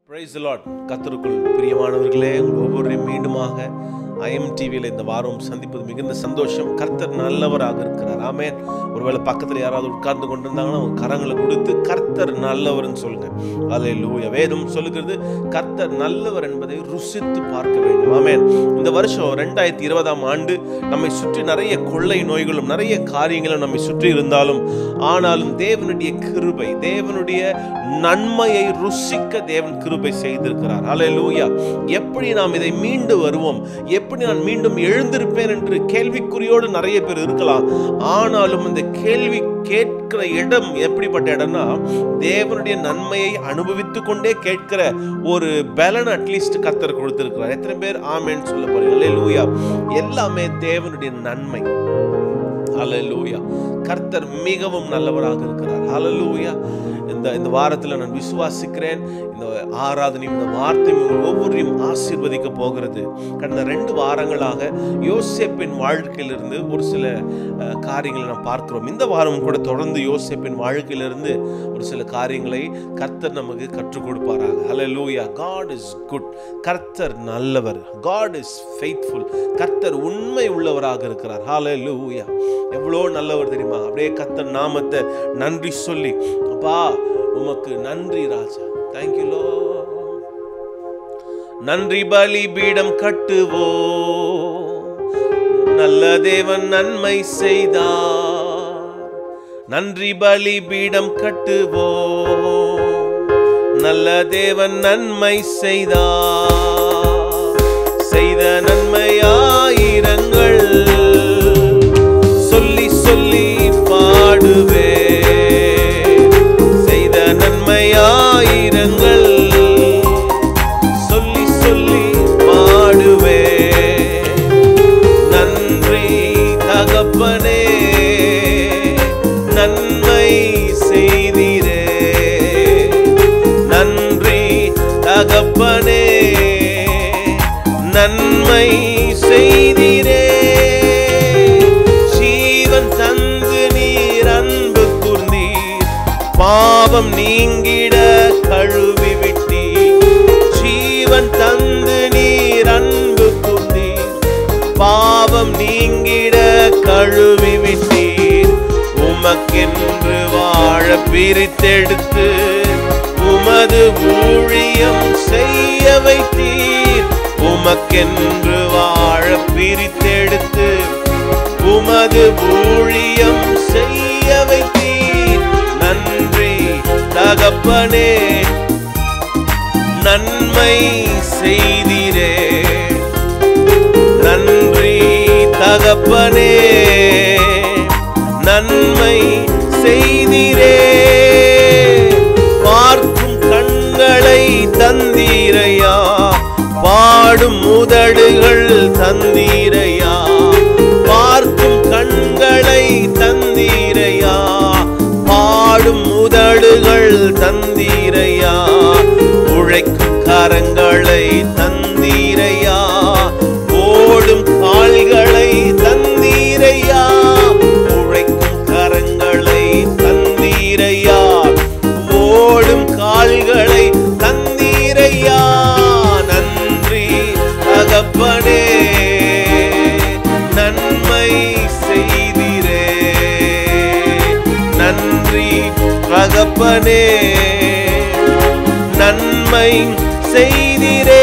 Price Lord கத்தருக்குள் பிரியமானவர்களே உங்கள் ஒவ்வொருவரையும் மீண்டுமாக ஐஎம் டிவியில் இந்த வாரம் சந்திப்பது மிகுந்த சந்தோஷம் கர்த்தர் நல்லவராக இருக்கிறார் ஆமென் ஒருவேளை பக்கத்தில் யாராவது உட்கார்ந்து கொண்டிருந்தாங்கன்னா அவங்க கரங்களை கொடுத்து கர்த்தர் நல்லவர்னு சொல்லுங்க அல்ல லூயா வேதம் சொல்லுகிறது கர்த்தர் நல்லவர் என்பதை ருசித்து பார்க்க வேண்டும் ஆமென் இந்த வருஷம் ரெண்டாயிரத்தி இருபதாம் ஆண்டு நம்மை சுற்றி நிறைய கொள்ளை நோய்களும் நிறைய காரியங்களும் நம்மை சுற்றி இருந்தாலும் ஆனாலும் தேவனுடைய கிருபை தேவனுடைய நன்மையை ருசிக்க தேவன் கிருபை செய்திருக்கிறார் அல்லேலூயா எப்படி நாம் இதை மீண்டு வருவோம் எப்படி நான் மீண்டும் எழுந்திருப்பேன் என்று கேள்விக்குறியோடு நிறைய பேர் இருக்கலாம் ஆனாலும் இந்த கேள்வி கேட்கிற இடம் எப்படிப்பட்ட இடம்னா தேவனுடைய நன்மையை அனுபவித்து கொண்டே கேட்கிற ஒரு பலன் அட்லீஸ்ட் கத்தர் கொடுத்திருக்கிறார் எத்தனை பேர் ஆமேன்னு சொல்ல போறீங்க அல்லேலூயா எல்லாமே தேவனுடைய நன்மை ஹalleluya கர்த்தர் மிகவும் நல்லவராக இருக்கிறார் ஹalleluya இந்த இந்த வாரத்தில் நான் விசுவாசிக்கிறேன் இந்த ஆராதனையும் இந்த வார்த்தையும் உங்கள் ஒவ்வொருவரையும் ஆசீர்வதிக்க போகிறது கடந்த ரெண்டு வாரங்களாக யோசேப்பின் வாழ்க்கையிலிருந்து ஒரு சில அஹ், காரியங்களை நாம் பார்க்கிறோம் இந்த வாரம் கூட தொடர்ந்து யோசேப்பின் வாழ்க்கையிலிருந்து ஒரு சில காரியங்களை கர்த்தர் நமக்கு கற்றுக் கொடுப்பாராக ஹalleluya God is good கர்த்தர் நல்லவர் God is faithful கர்த்தர் உண்மை உள்ளவராக இருக்கிறார் ஹalleluya எவ்வளோ நல்லவர் தெரியுமா அப்படியே கர்த்தர் நாமத்தை நன்றி சொல்லி அப்பா உமக்கு நன்றி ராஜா தேங்க்யூ லோ நன்றி பலி பீடம் கட்டுவோ நல்ல தேவன் நன்மை செய்தார் நன்றி பலி பீடம் கட்டுவோ நல்ல தேவன் நன்மை செய்தார் செய்த நன்மையாயிரங்கள் சொல்லி சொல்லி பாடுவே செய்த நன்மையாயிரங்கள் சொல்லி சொல்லி பாடுவே நன்றி தகப்பனே நன்மை செய்தீரே நன்றி தகப்பனே நன்மை செய்தீரே ஜீவன் தந்து நீர் அன்பு கூர்ந்தீர் பாவம் நீங்கிட கழுவி விட்டீர் ஜீவன் தந்து நீர் அன்பு கூர்ந்தீர் பாவம் நீங்கிட கழுவி விட்டீர் உமக்கென்று வாழ பிரித்தெடுத்து உமது ஊழியம் செய்ய வைத்தீர் உமக்கென்று வாழ பிரித்தெடுத்து உமது ஊழியம் செய்ய வைத்தீர் நன்றி தகப்பனே நன்மை செய்தீரே நன்றி தகப்பனே நன்மை செய்தீரே பார்க்கும் கண்களை தந்தீரையா பாடும் முதடுகள் தந்தீரையா பார்க்கும் கண்களை தந்தீரையா பாடும் முதடுகள் தந்தீரையா உழைக்கும் கரங்களை தந்தீரையா ஓடும் கால்களை தந்தீரையா உழைக்கும் கரங்களை தந்தீரையா ஓடும் கால்களை தந்தீரையா நன்றி தகப்பனே நன்மை செய்தீரே நன்றி தகப்பனே நன்மை செய்தீரே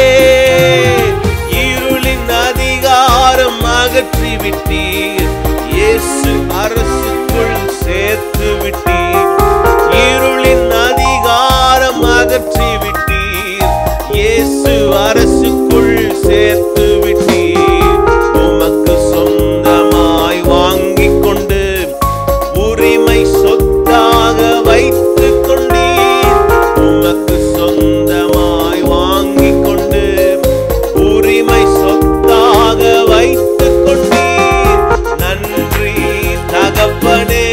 இருளின் அதிகாரம் அகற்றி விட்டீர் இயேசு அரசுக்குள் சேர்த்து விட்டீர் இருளின் அதிகாரம் அகற்றி விட்டீர் இயேசு அரசுக்குள் சேர்த்து விட்டீர் உமக்கு சொந்தமாய் வாங்கிக் கொண்டு உரிமை சொத்தாக வைத்துக் கொண்டீர் உமக்கு சொந்தமாய் வாங்கிக் கொண்டு உரிமை சொத்தாக வைத்துக் கொண்டீர் நன்றி தகப்பனே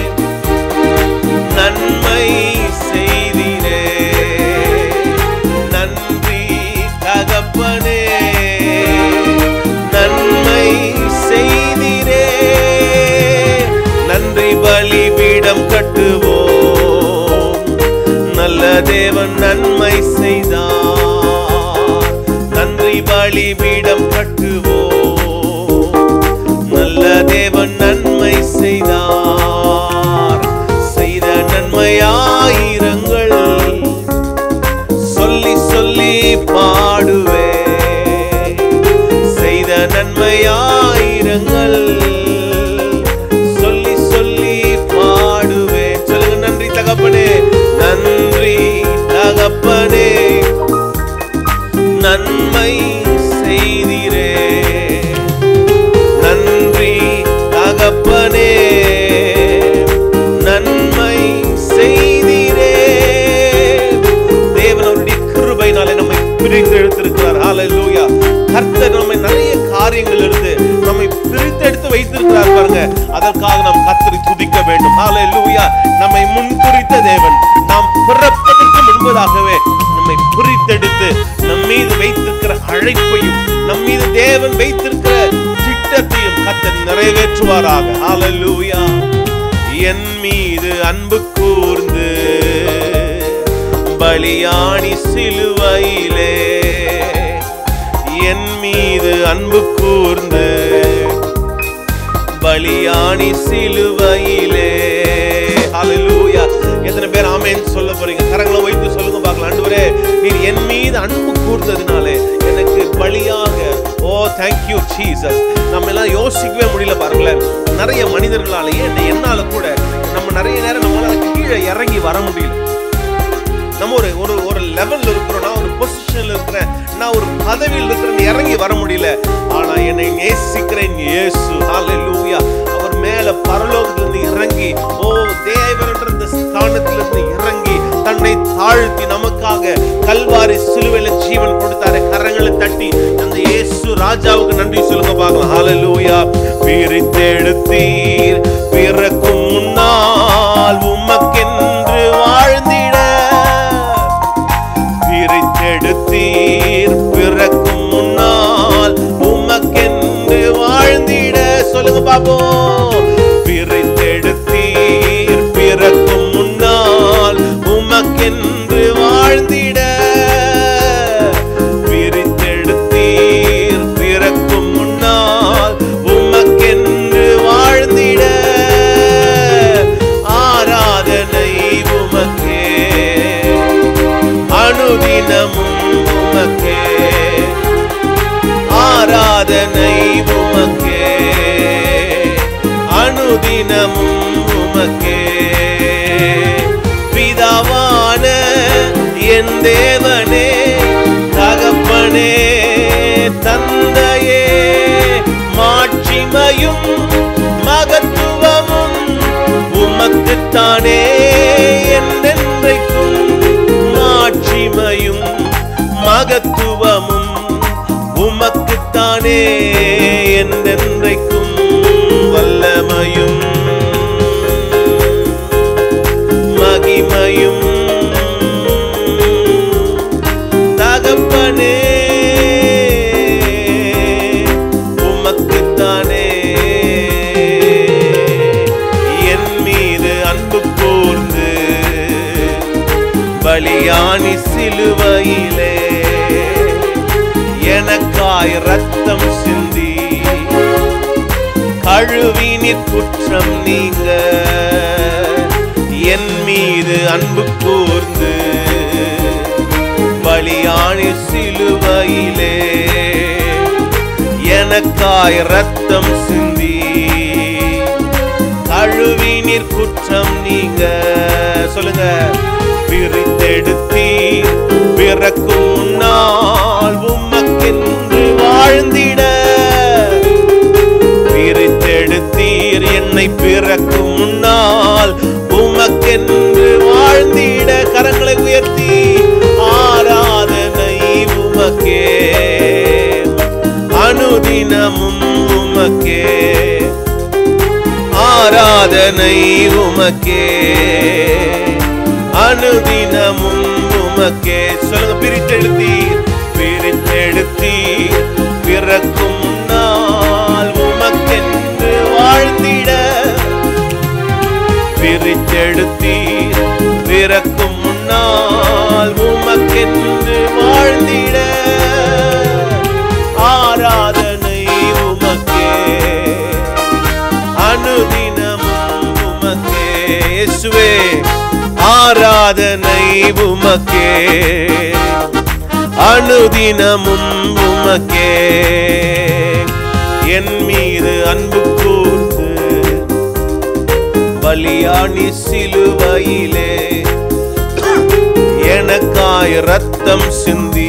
நன்மை செய்தீரே நன்றி தகப்பனே நன்மை செய்தீரே நன்றி பலிபீடம் கட்டுவோம் நல்ல தேவன் நன்மை செய்த பலிபீடம் கட்டுவோம் நல்ல தேவன் நன்மை செய்தார் செய்த நன்மையாயிரங்கள் சொல்லி சொல்லி பாடுவே செய்த நன்மையாயிரங்கள் சொல்லி சொல்லி பாடுவே சொல்லுங்க நன்றி தகப்பனே நன்றி தகப்பனே நன்மை செய்திரே நன்றி தகப்பனே நன்மை செய்திரே தேவன் அவருடைய கிருபையினாலே நம்மை பிரித்து எடுத்திருக்கிறார் ஹalleluya கர்த்தர் நம்மை நிறைய காரியங்கள் இருந்து நம்மை பிரித்து எடுத்து வைத்திருக்கிறார் பாருங்க அதற்காக நாம் கர்த்தரை துதிக்க வேண்டும் ஹalleluya நம்மை முன்குறித்த தேவன் நாம் பிறப்பதற்கு முன்பதாகவே நம்மை பிரித்தெடுத்து நம் மீது வைத்திருக்கிற அழைப்பையும் நம் மீது தேவன் வைத்திருக்கிற திட்டத்தையும் கர்த்தர் நிறைவேற்றுவாராக ஹalleluya என் மீது அன்பு கூர்ந்து பலியாணி சிலுவையிலே என் மீது அன்பு கூர்ந்து பலியாணி சிலுவையிலே ஹalleluya எத்தனை பேர் ஆமென் சொல்ல போறீங்க கரங்களை வைத்து சொல்லுங்க பார்க்கலாம் ஆண்டவரே நீர் என் மீது அன்பு கூர்ந்ததினாலே எனக்கு பலியாக ஓ தேங்க் யூ ஜீசஸ் நம்ம எல்லாம் யோசிக்கவே முடியல பாருங்களேன் நிறைய மனிதர்களாலேயே என்ன என்னால கூட நம்ம நிறைய நேரம் நம்மளால அதுக்கு கீழே இறங்கி வர முடியல நம்ம ஒரு ஒரு ஒரு லெவல்ல இருக்கிறோம் நான் ஒரு பொசிஷன்ல இருக்கிறேன் நான் ஒரு பதவியில் இருக்கிறேன் இறங்கி வர முடியல ஆனா என்னை நேசிக்கிறேன் இயேசு ஹalleluya அவர் மேல பரலோகத்திலிருந்து இறங்கி ஓ தேவன் என்ற இந்த ஸ்தானத்திலிருந்து இறங்கி தன்னை தாழ்த்தி நமக்காக கல்வாரி சிலுவையில ஜீவன் கொடுத்தாரு கரங்களை தட்டி அந்த இயேசு ராஜாவுக்கு நன்றி சொல்லுங்க பார்க்கலாம் ஹalleluya பிரித்தெடுத்தீர் பிறக்கும் முன்னால் உமக்கென்று வாழ்ந்திட பிரித்தெடுத்தீர் பிறக்கும் முன்னால் உமக்கென்று வாழ்ந்திட சொல்லுங்க பாப்போம் பிரித்தெடுத்தீர் பிறக்கும் முன்னால் உமக்கென்று வாழ்ந்திட பிரித்தெடுத்தீர் பிறக்கும் முன்னால் உமக்கென்று வாழ்ந்திட ஆராதனை உமக்கே அனுதினமும் உமக்கே ஆராதனை உமக்கே அனுதினமும் உமக்கே பிதாவான என் தேவனே தகப்பனே தந்தையே மாட்சிமையும் மகத்துவமும் உமக்குத்தானே என்றென்றைக்கும் மாட்சிமையும் மகத்துவமும் உமக்குத்தானே என்றென்றைக்கும் வல்லமையும் மகிமையும் தகப்பனே உமக்குத்தானே என் மீது அன்பு கூர்ந்து பலியானி சிலுவையிலே எனக்காய் ரத்தம் சிந்தி கழுவினிற் குற்றம் நீங்க என் மீது அன்பு கூர்ந்து பலியானி சிலுவையிலே எனக்காய் ரத்தம் சிந்தி கழுவினிற் குற்றம் நீங்க சொல்லுங்க பிரித்தெடுத்தீர் பிறக்கும் முன்னால் உமக்கென்று வாழ்ந்திட பிரித்தெடுத்தீர் என்னை பிறக்கும் முன்னால் உமக்கென்று வாழ்ந்திட கரங்களை உயர்த்தி ஆராதனை உமக்கே அனுதினமும் உமக்கே ஆராதனை உமக்கே அனுதினமும் உமக்கே சொல்லுங்க பிரித்தெடுத்தீர் பிரித்தெடுத்தீர் பிறக்கும் நாள் உமக்கென்று வாழ்ந்திட பிரித்தெடுத்தீர் பிறக்கும் முன்னால் உமக்கென்று வாழ்ந்திட ஆராதனை உமக்கே அனுதினமும் உமக்கே என் மீது அன்பு கூர்ந்து பலியாணி சிலுவையிலே எனக்காய் ரத்தம் சிந்தி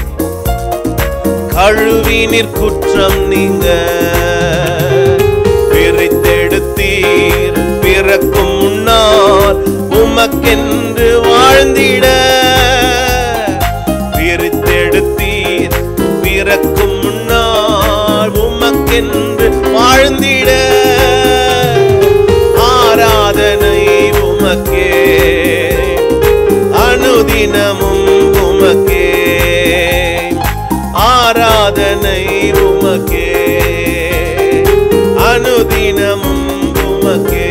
கழுவினிற் குற்றம் நீங்க பிரித்தெடுத்தீர் பிறக்கும் முன்னால் உமக்கென்று வாழ்ந்திட பிரித்தெடுத்தீர் பிறக்கும் முன்னால் உமக்கென்று வாழ்ந்திட ஆராதனை உமக்கே அனுதினமும் உமக்கே ஆராதனை உமக்கே அனுதினமும் உமக்கே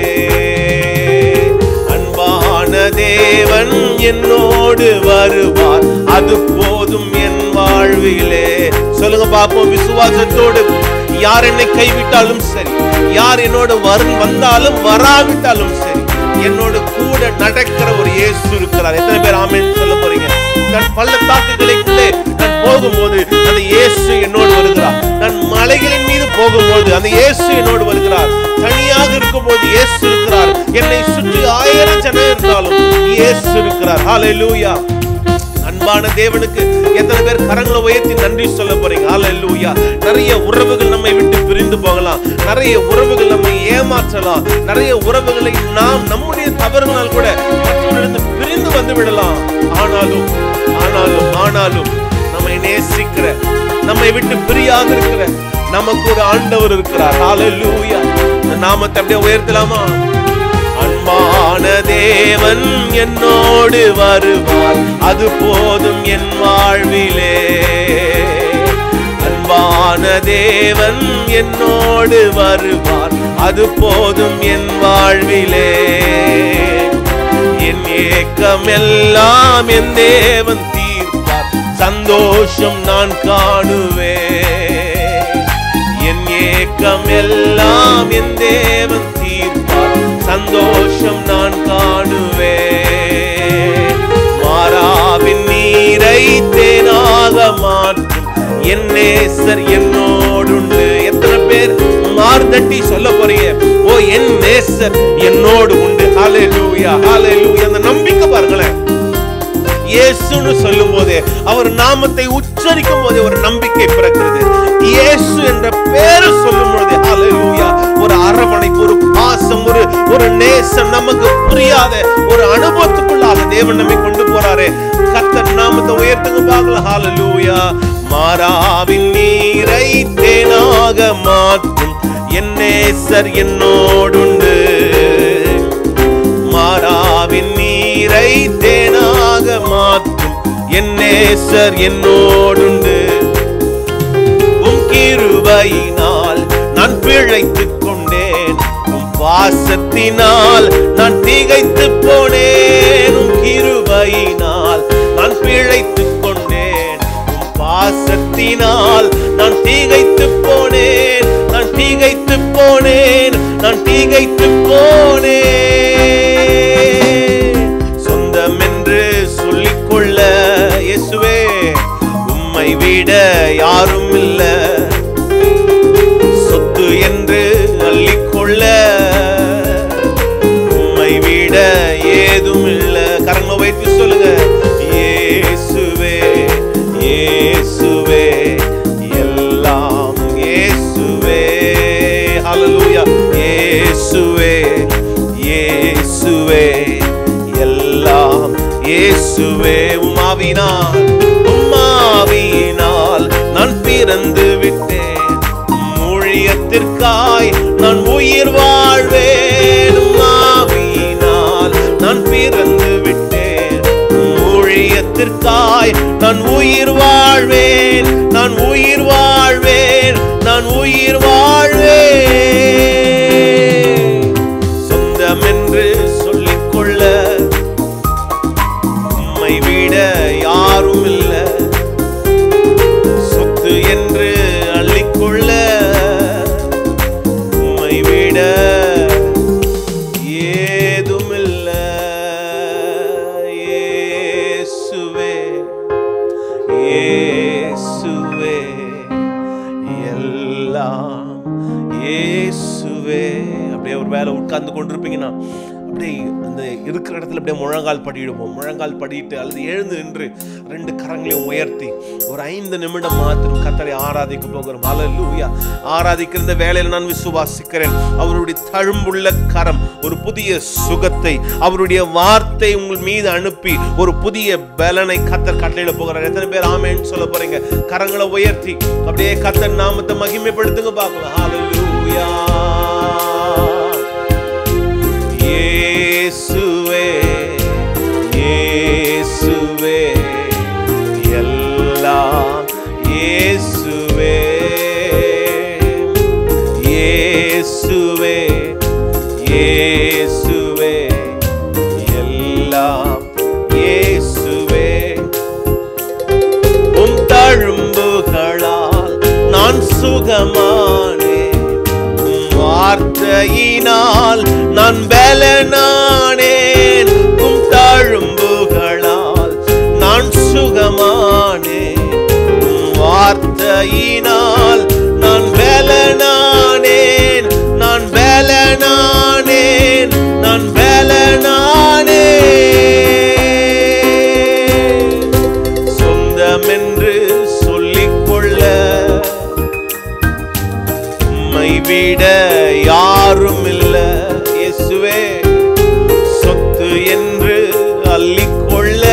அன்பான தேவன் என்னோடு வருவார் அது போதும் என் வாழ்விலே சொல்லுங்க பாப்போம் விசுவாசத்தோடு யார் என்னை கைவிட்டாலும் சரி யார் என்னோடு வரும் வந்தாலும் வராவிட்டாலும் சரி என்னோடு கூட நடக்கிற ஒரு இயேசு இருக்கிறார் எத்தனை பேர் ஆமென் சொல்ல போறீங்க நான் பள்ளத்தாக்குகளுக்குள்ளே நான் போகும்போது அந்த இயேசு என்னோடு வருகிறார் நான் மலைகளின் மீது போகும்போது அந்த இயேசு என்னோடு வருகிறார் தனியாக இருக்கும்போது இயேசு இருக்கிறார் என்னை சுற்றி ஆயிரம் ஜனம் இருந்தாலும் இயேசு இருக்கிறார் ஹalleluya அன்பான தேவனுக்கு எத்தனை பேர் கரங்களை உயர்த்தி நன்றி சொல்ல போறீங்க ஹalleluya நிறைய உறவுகள் நம்மை விட்டு பிரிந்து போகலாம் நிறைய உறவுகள் நம்மை ஏமாற்றலாம் நிறைய உறவுகளை நாம் நம்முடைய தவறுகளால் கூட மற்றவர்களிடம் பிரிந்து வந்து விடலாம் ஆனாலும் ஆனாலும் ஆனாலும் நம்மை நேசிக்கிற நம்மை விட்டு பிரியாக இருக்கிற நமக்கு ஒரு ஆண்டவர் இருக்கிறார் ஹalleluya இந்த நாமத்தை அப்படியே உயர்த்தலாமா அன்பான தேவன் என்னோடு வருவார் அது போதும் என் வாழ்விலே அன்பான தேவன் என்னோடு வருவார் அது போதும் என் வாழ்விலே என் ஏக்கம் எல்லாம் என் தேவன் தீர்ப்பார் சந்தோஷம் நான் காணுவேன் என் ஏக்கம் எல்லாம் என் தேவன் தீர்ப்பார் சந்தோஷம் நான் காணுவேன் மாறாவின் நீரை தேனாக மாற்றும் என் நேசர் என்னோடுண்டு எத்தனை பேர் மார்தட்டி சொல்ல போறீங்க ஓ என் நேசர் என்னோடு உண்டு ஹalleluya ஹalleluya அந்த நம்பிக்கை பாருங்களேன் இயேசுன்னு சொல்லும் போதே அவர் நாமத்தை உச்சரிக்கும் போதே ஒரு நம்பிக்கை பிறக்கிறது இயேசு என்ற பேரை சொல்லும் போதே ஹalleluya ஒரு அரவணைப்பு ஒரு பாசம் ஒரு ஒரு நேசம் நமக்கு புரியாத ஒரு அனுபவத்துக்குள்ளாக தேவன் நம்மை கொண்டு போறாரே கர்த்தர் நாமத்தை உயர்த்துங்க பார்க்கலாம் ஹalleluya மாறாவின் நீரை தேனாக மாற்றும் என் நேசர் என்னோடுண்டு மாறாவின் நீரை தேனாக மாற்றும் என் நேசர் என்னோடுண்டு உம் கிருபையினால் நான் பிழைத்துக் கொண்டேன் உம் பாசத்தினால் நான் திகைத்து போனேன் உம் கிருபையினால் நான் பிழைத்துக் கொண்டேன் உம் பாசத்தினால் நான் திகைத்து போனேன் நான் திகைத்து போனேன் நான் திகைத்து போனேன் சொந்தம் என்று சொல்லிக்கொள்ள இயேசுவே உம்மை விட யாரும் இல்ல சொத்து என்று அள்ளிக்கொள்ள உம்மை விட ஏதும் இல்ல கரங்களை வைத்து சொல்லுங்க இயேசுவே இயேசுவே எல்லாம் இயேசுவே ஹalleluya இயேசுவே இயேசுவே எல்லாம் இயேசுவே உமாவினால் உமாவினால் நான் பிறந்து விட்டேன் ஊழியத்திற்காய் நான் உயிர் வாழ்வேன் உமாவினால் நான் பிறந்து விட்டேன் ஊழியத்திற்காய் நான் உயிர் வாழ்வேன் நான் உயிர் வாழ்வேன் நான் உயிர் வாழ்வேன் சொந்தம் என்று சொல்லிக்கொள்ள உம்மை விட யாரும் இல்ல சொத்து என்று அள்ளிக்கொள்ள உம்மை விட ஏதுமில்ல இயேசுவே எல்லாம் இயேசுவே அப்படியே ஒரு வேலை உட்கார்ந்து கொண்டிருப்பீங்கன்னா அப்படியே அந்த இருக்கிற இடத்துல அப்படியே முழங்கால் படியிடுவோம் முழங்கால் படிட்டு அல்லது எழுந்து நின்று ரெண்டு கரங்களையும் உயர்த்தி ஒரு ஐந்து நிமிடம் மாத்திரம் கத்தரை ஆராதிக்க போகிறோம் அல்லேலூயா ஆராதிக்கிற இந்த வேலையில் நான் விசுவாசிக்கிறேன் அவருடைய தழும்புள்ள கரம் ஒரு புதிய சுகத்தை அவருடைய வார்த்தை உங்கள் மீது அனுப்பி ஒரு புதிய பலனை கத்தர் கட்டளையிட போகிறார் எத்தனை பேர் ஆமேன்னு சொல்ல போறீங்க கரங்களை உயர்த்தி அப்படியே கத்தர் நாமத்தை மகிமைப்படுத்துங்க பார்க்கலாம் ஹalleluya இயேசுவே இயேசுவே எல்லாம் இயேசுவே இயேசுவே இயேசுவே எல்லாம் இயேசுவே உம் தழும்புகளால் நான் சுகமானேன் உம் வார்த்தையினால் நான் பலனானேன் உம் தழும்புகளால் நான் சுகமானேன் உம் வார்த்தையினால் நான் பலனானேன் நான் பலனானேன் நான் பலனானேன் சொந்தமென்று சொல்லிக்கொள்ள உம்மை விட யாரும் இல்ல இயேசுவே சொத்து என்று அள்ளிக்கொள்ள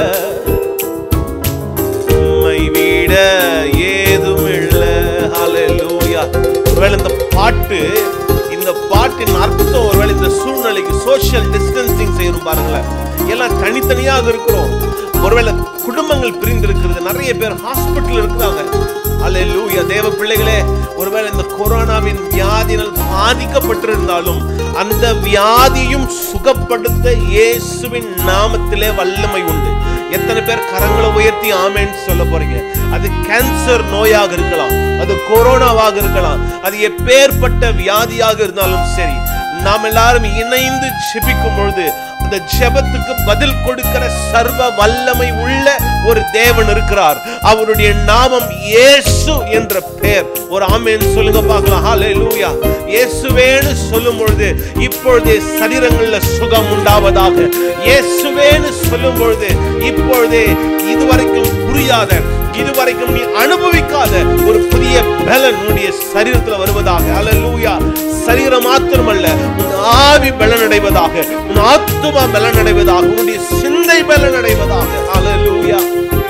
உம்மை விட ஏதும் இல்ல ஹalleluya ஒருவேளை இந்த பாட்டு இந்த பாட்டின் அர்த்தம் ஒருவேளை இந்த சூழ்நிலைக்கு சோஷியல் டிஸ்டன்சிங் செய்யணும் பாருங்களேன் எல்லாம் தனித்தனியாக இருக்கிறோம் ஒருவேளை குடும்பங்கள் பிரிந்திருக்கிறது நிறைய பேர் ஹாஸ்பிட்டல் இருக்கிறாங்க அல்லேலூயா தேவ பிள்ளைகளே ஒருவேளை இந்த கொரோனாவின் வியாதினால் பாதிக்கப்பட்டிருந்தாலும் அந்த வியாதியும் சுகப்படுத்த இயேசுவின் நாமத்திலே வல்லமை உண்டு எத்தனை பேர் கரங்களை உயர்த்தி ஆமேன்னு சொல்ல போறீங்க அது கேன்சர் நோயாக இருக்கலாம் அது கொரோனாவாக இருக்கலாம் அது எப்பேற்பட்ட வியாதியாக இருந்தாலும் சரி நாம் எல்லாரும் இணைந்து ஜெபிக்கும் பொழுது அந்த ஜெபத்துக்கு பதில் கொடுக்கிற சர்வ வல்லமை உள்ள ஒரு தேவன் இருக்கிறார் அவருடைய நாமம் இயேசு என்ற பெயர் ஒரு ஆமேன் சொல்லுங்க பார்க்கலாம் ஹalleluya இயேசுவேன்னு சொல்லும் பொழுது இப்பொழுதே சரீரங்கள்ல சுகம் உண்டாவதாக இயேசுவேன்னு சொல்லும் பொழுது இப்பொழுதே இதுவரைக்கும் புரியாத இதுவரைக்கும் நீ அனுபவிக்காத ஒரு புதிய பலன் உன்னுடைய சரீரத்துல வருவதாக ஹalleluya சரீரம் மாத்திரமல்ல உன் ஆவி பலனடைவதாக உன் ஆத்துமா பலனடைவதாக உன்னுடைய சிந்தை பலனடைவதாக ஹalleluya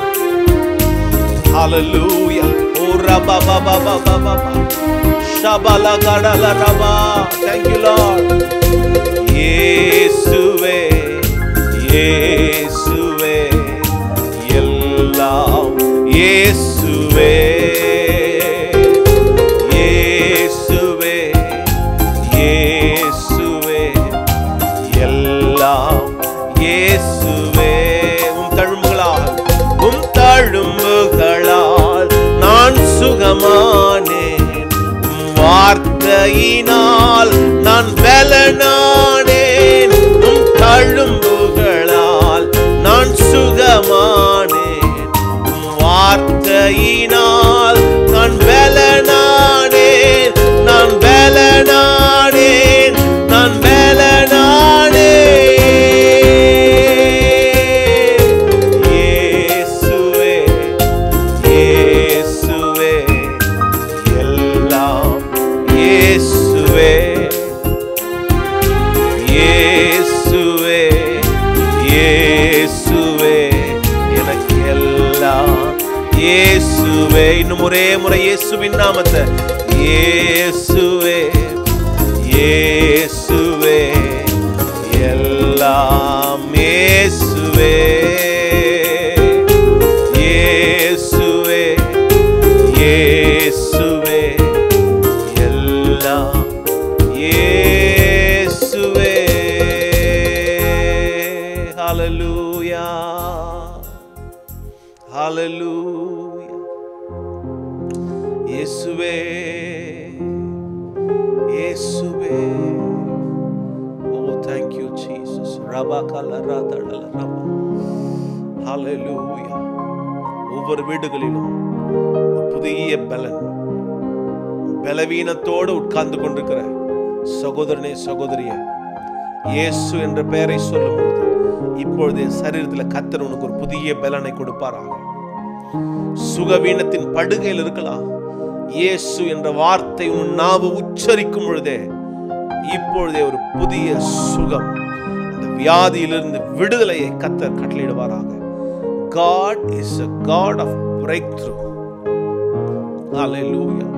ஹalleluya ஓ ரபா பா பா பா பா பா ஷபல கடல ரபா thank you lord இயேசுவே இயேசுவே எல்லாம் இயேசுவே இயேசுவே இயேசுவே எல்லாம் இயேசுவே உம் தழும்புகளால் உம் தழும்புகளால் நான் சுகமானேன் உம் வார்த்தையினால் நான் பலனானேன் உம் தழும்புகளால் நான் சுகமானேன் உம் வார்த்தையினால் நான் பலனானேன் நான் பலனானேன் நான் பலனானேன் இயேசுவே இயேசுவே எல்லாம் இயேசுவே இயேசுவே இயேசுவே எனக்கு எல்லாம் இயேசுவே இன்னும் ஒரே முறை இயேசுவின் நாமத்தை இயேசுவே இயேசுவே எல்லாம் இயேசுவே இயேசுவே இயேசுவே எல்லாம் இயேசுவே ஹalleluya ஹalleluya இயேசுவே இயேசுவே ஓ thank you jesus ரபா கலரா தடல ரபா ஹalleluya ஒவ்வொரு வீடுகளிலும் ஒரு புதிய பலன் பலவீனத்தோடு உட்கார்ந்து கொண்டிருக்கிற சகோதரனே சகோதரியே இயேசு என்ற பெயரை சொல்லும்போது இப்பொழுது சரீரத்தில் கத்தர் உனக்கு ஒரு புதிய பலனை கொடுப்பாராக சுகவீனத்தின் படுகையில் இருக்கலாம் இயேசு என்ற வார்த்தை உன் நாவு உச்சரிக்கும் பொழுதே இப்பொழுதே ஒரு புதிய சுகம் அந்த வியாதியிலிருந்து விடுதலையை கத்தர் கட்டளையிடுவாராக God is a God of breakthrough. Hallelujah.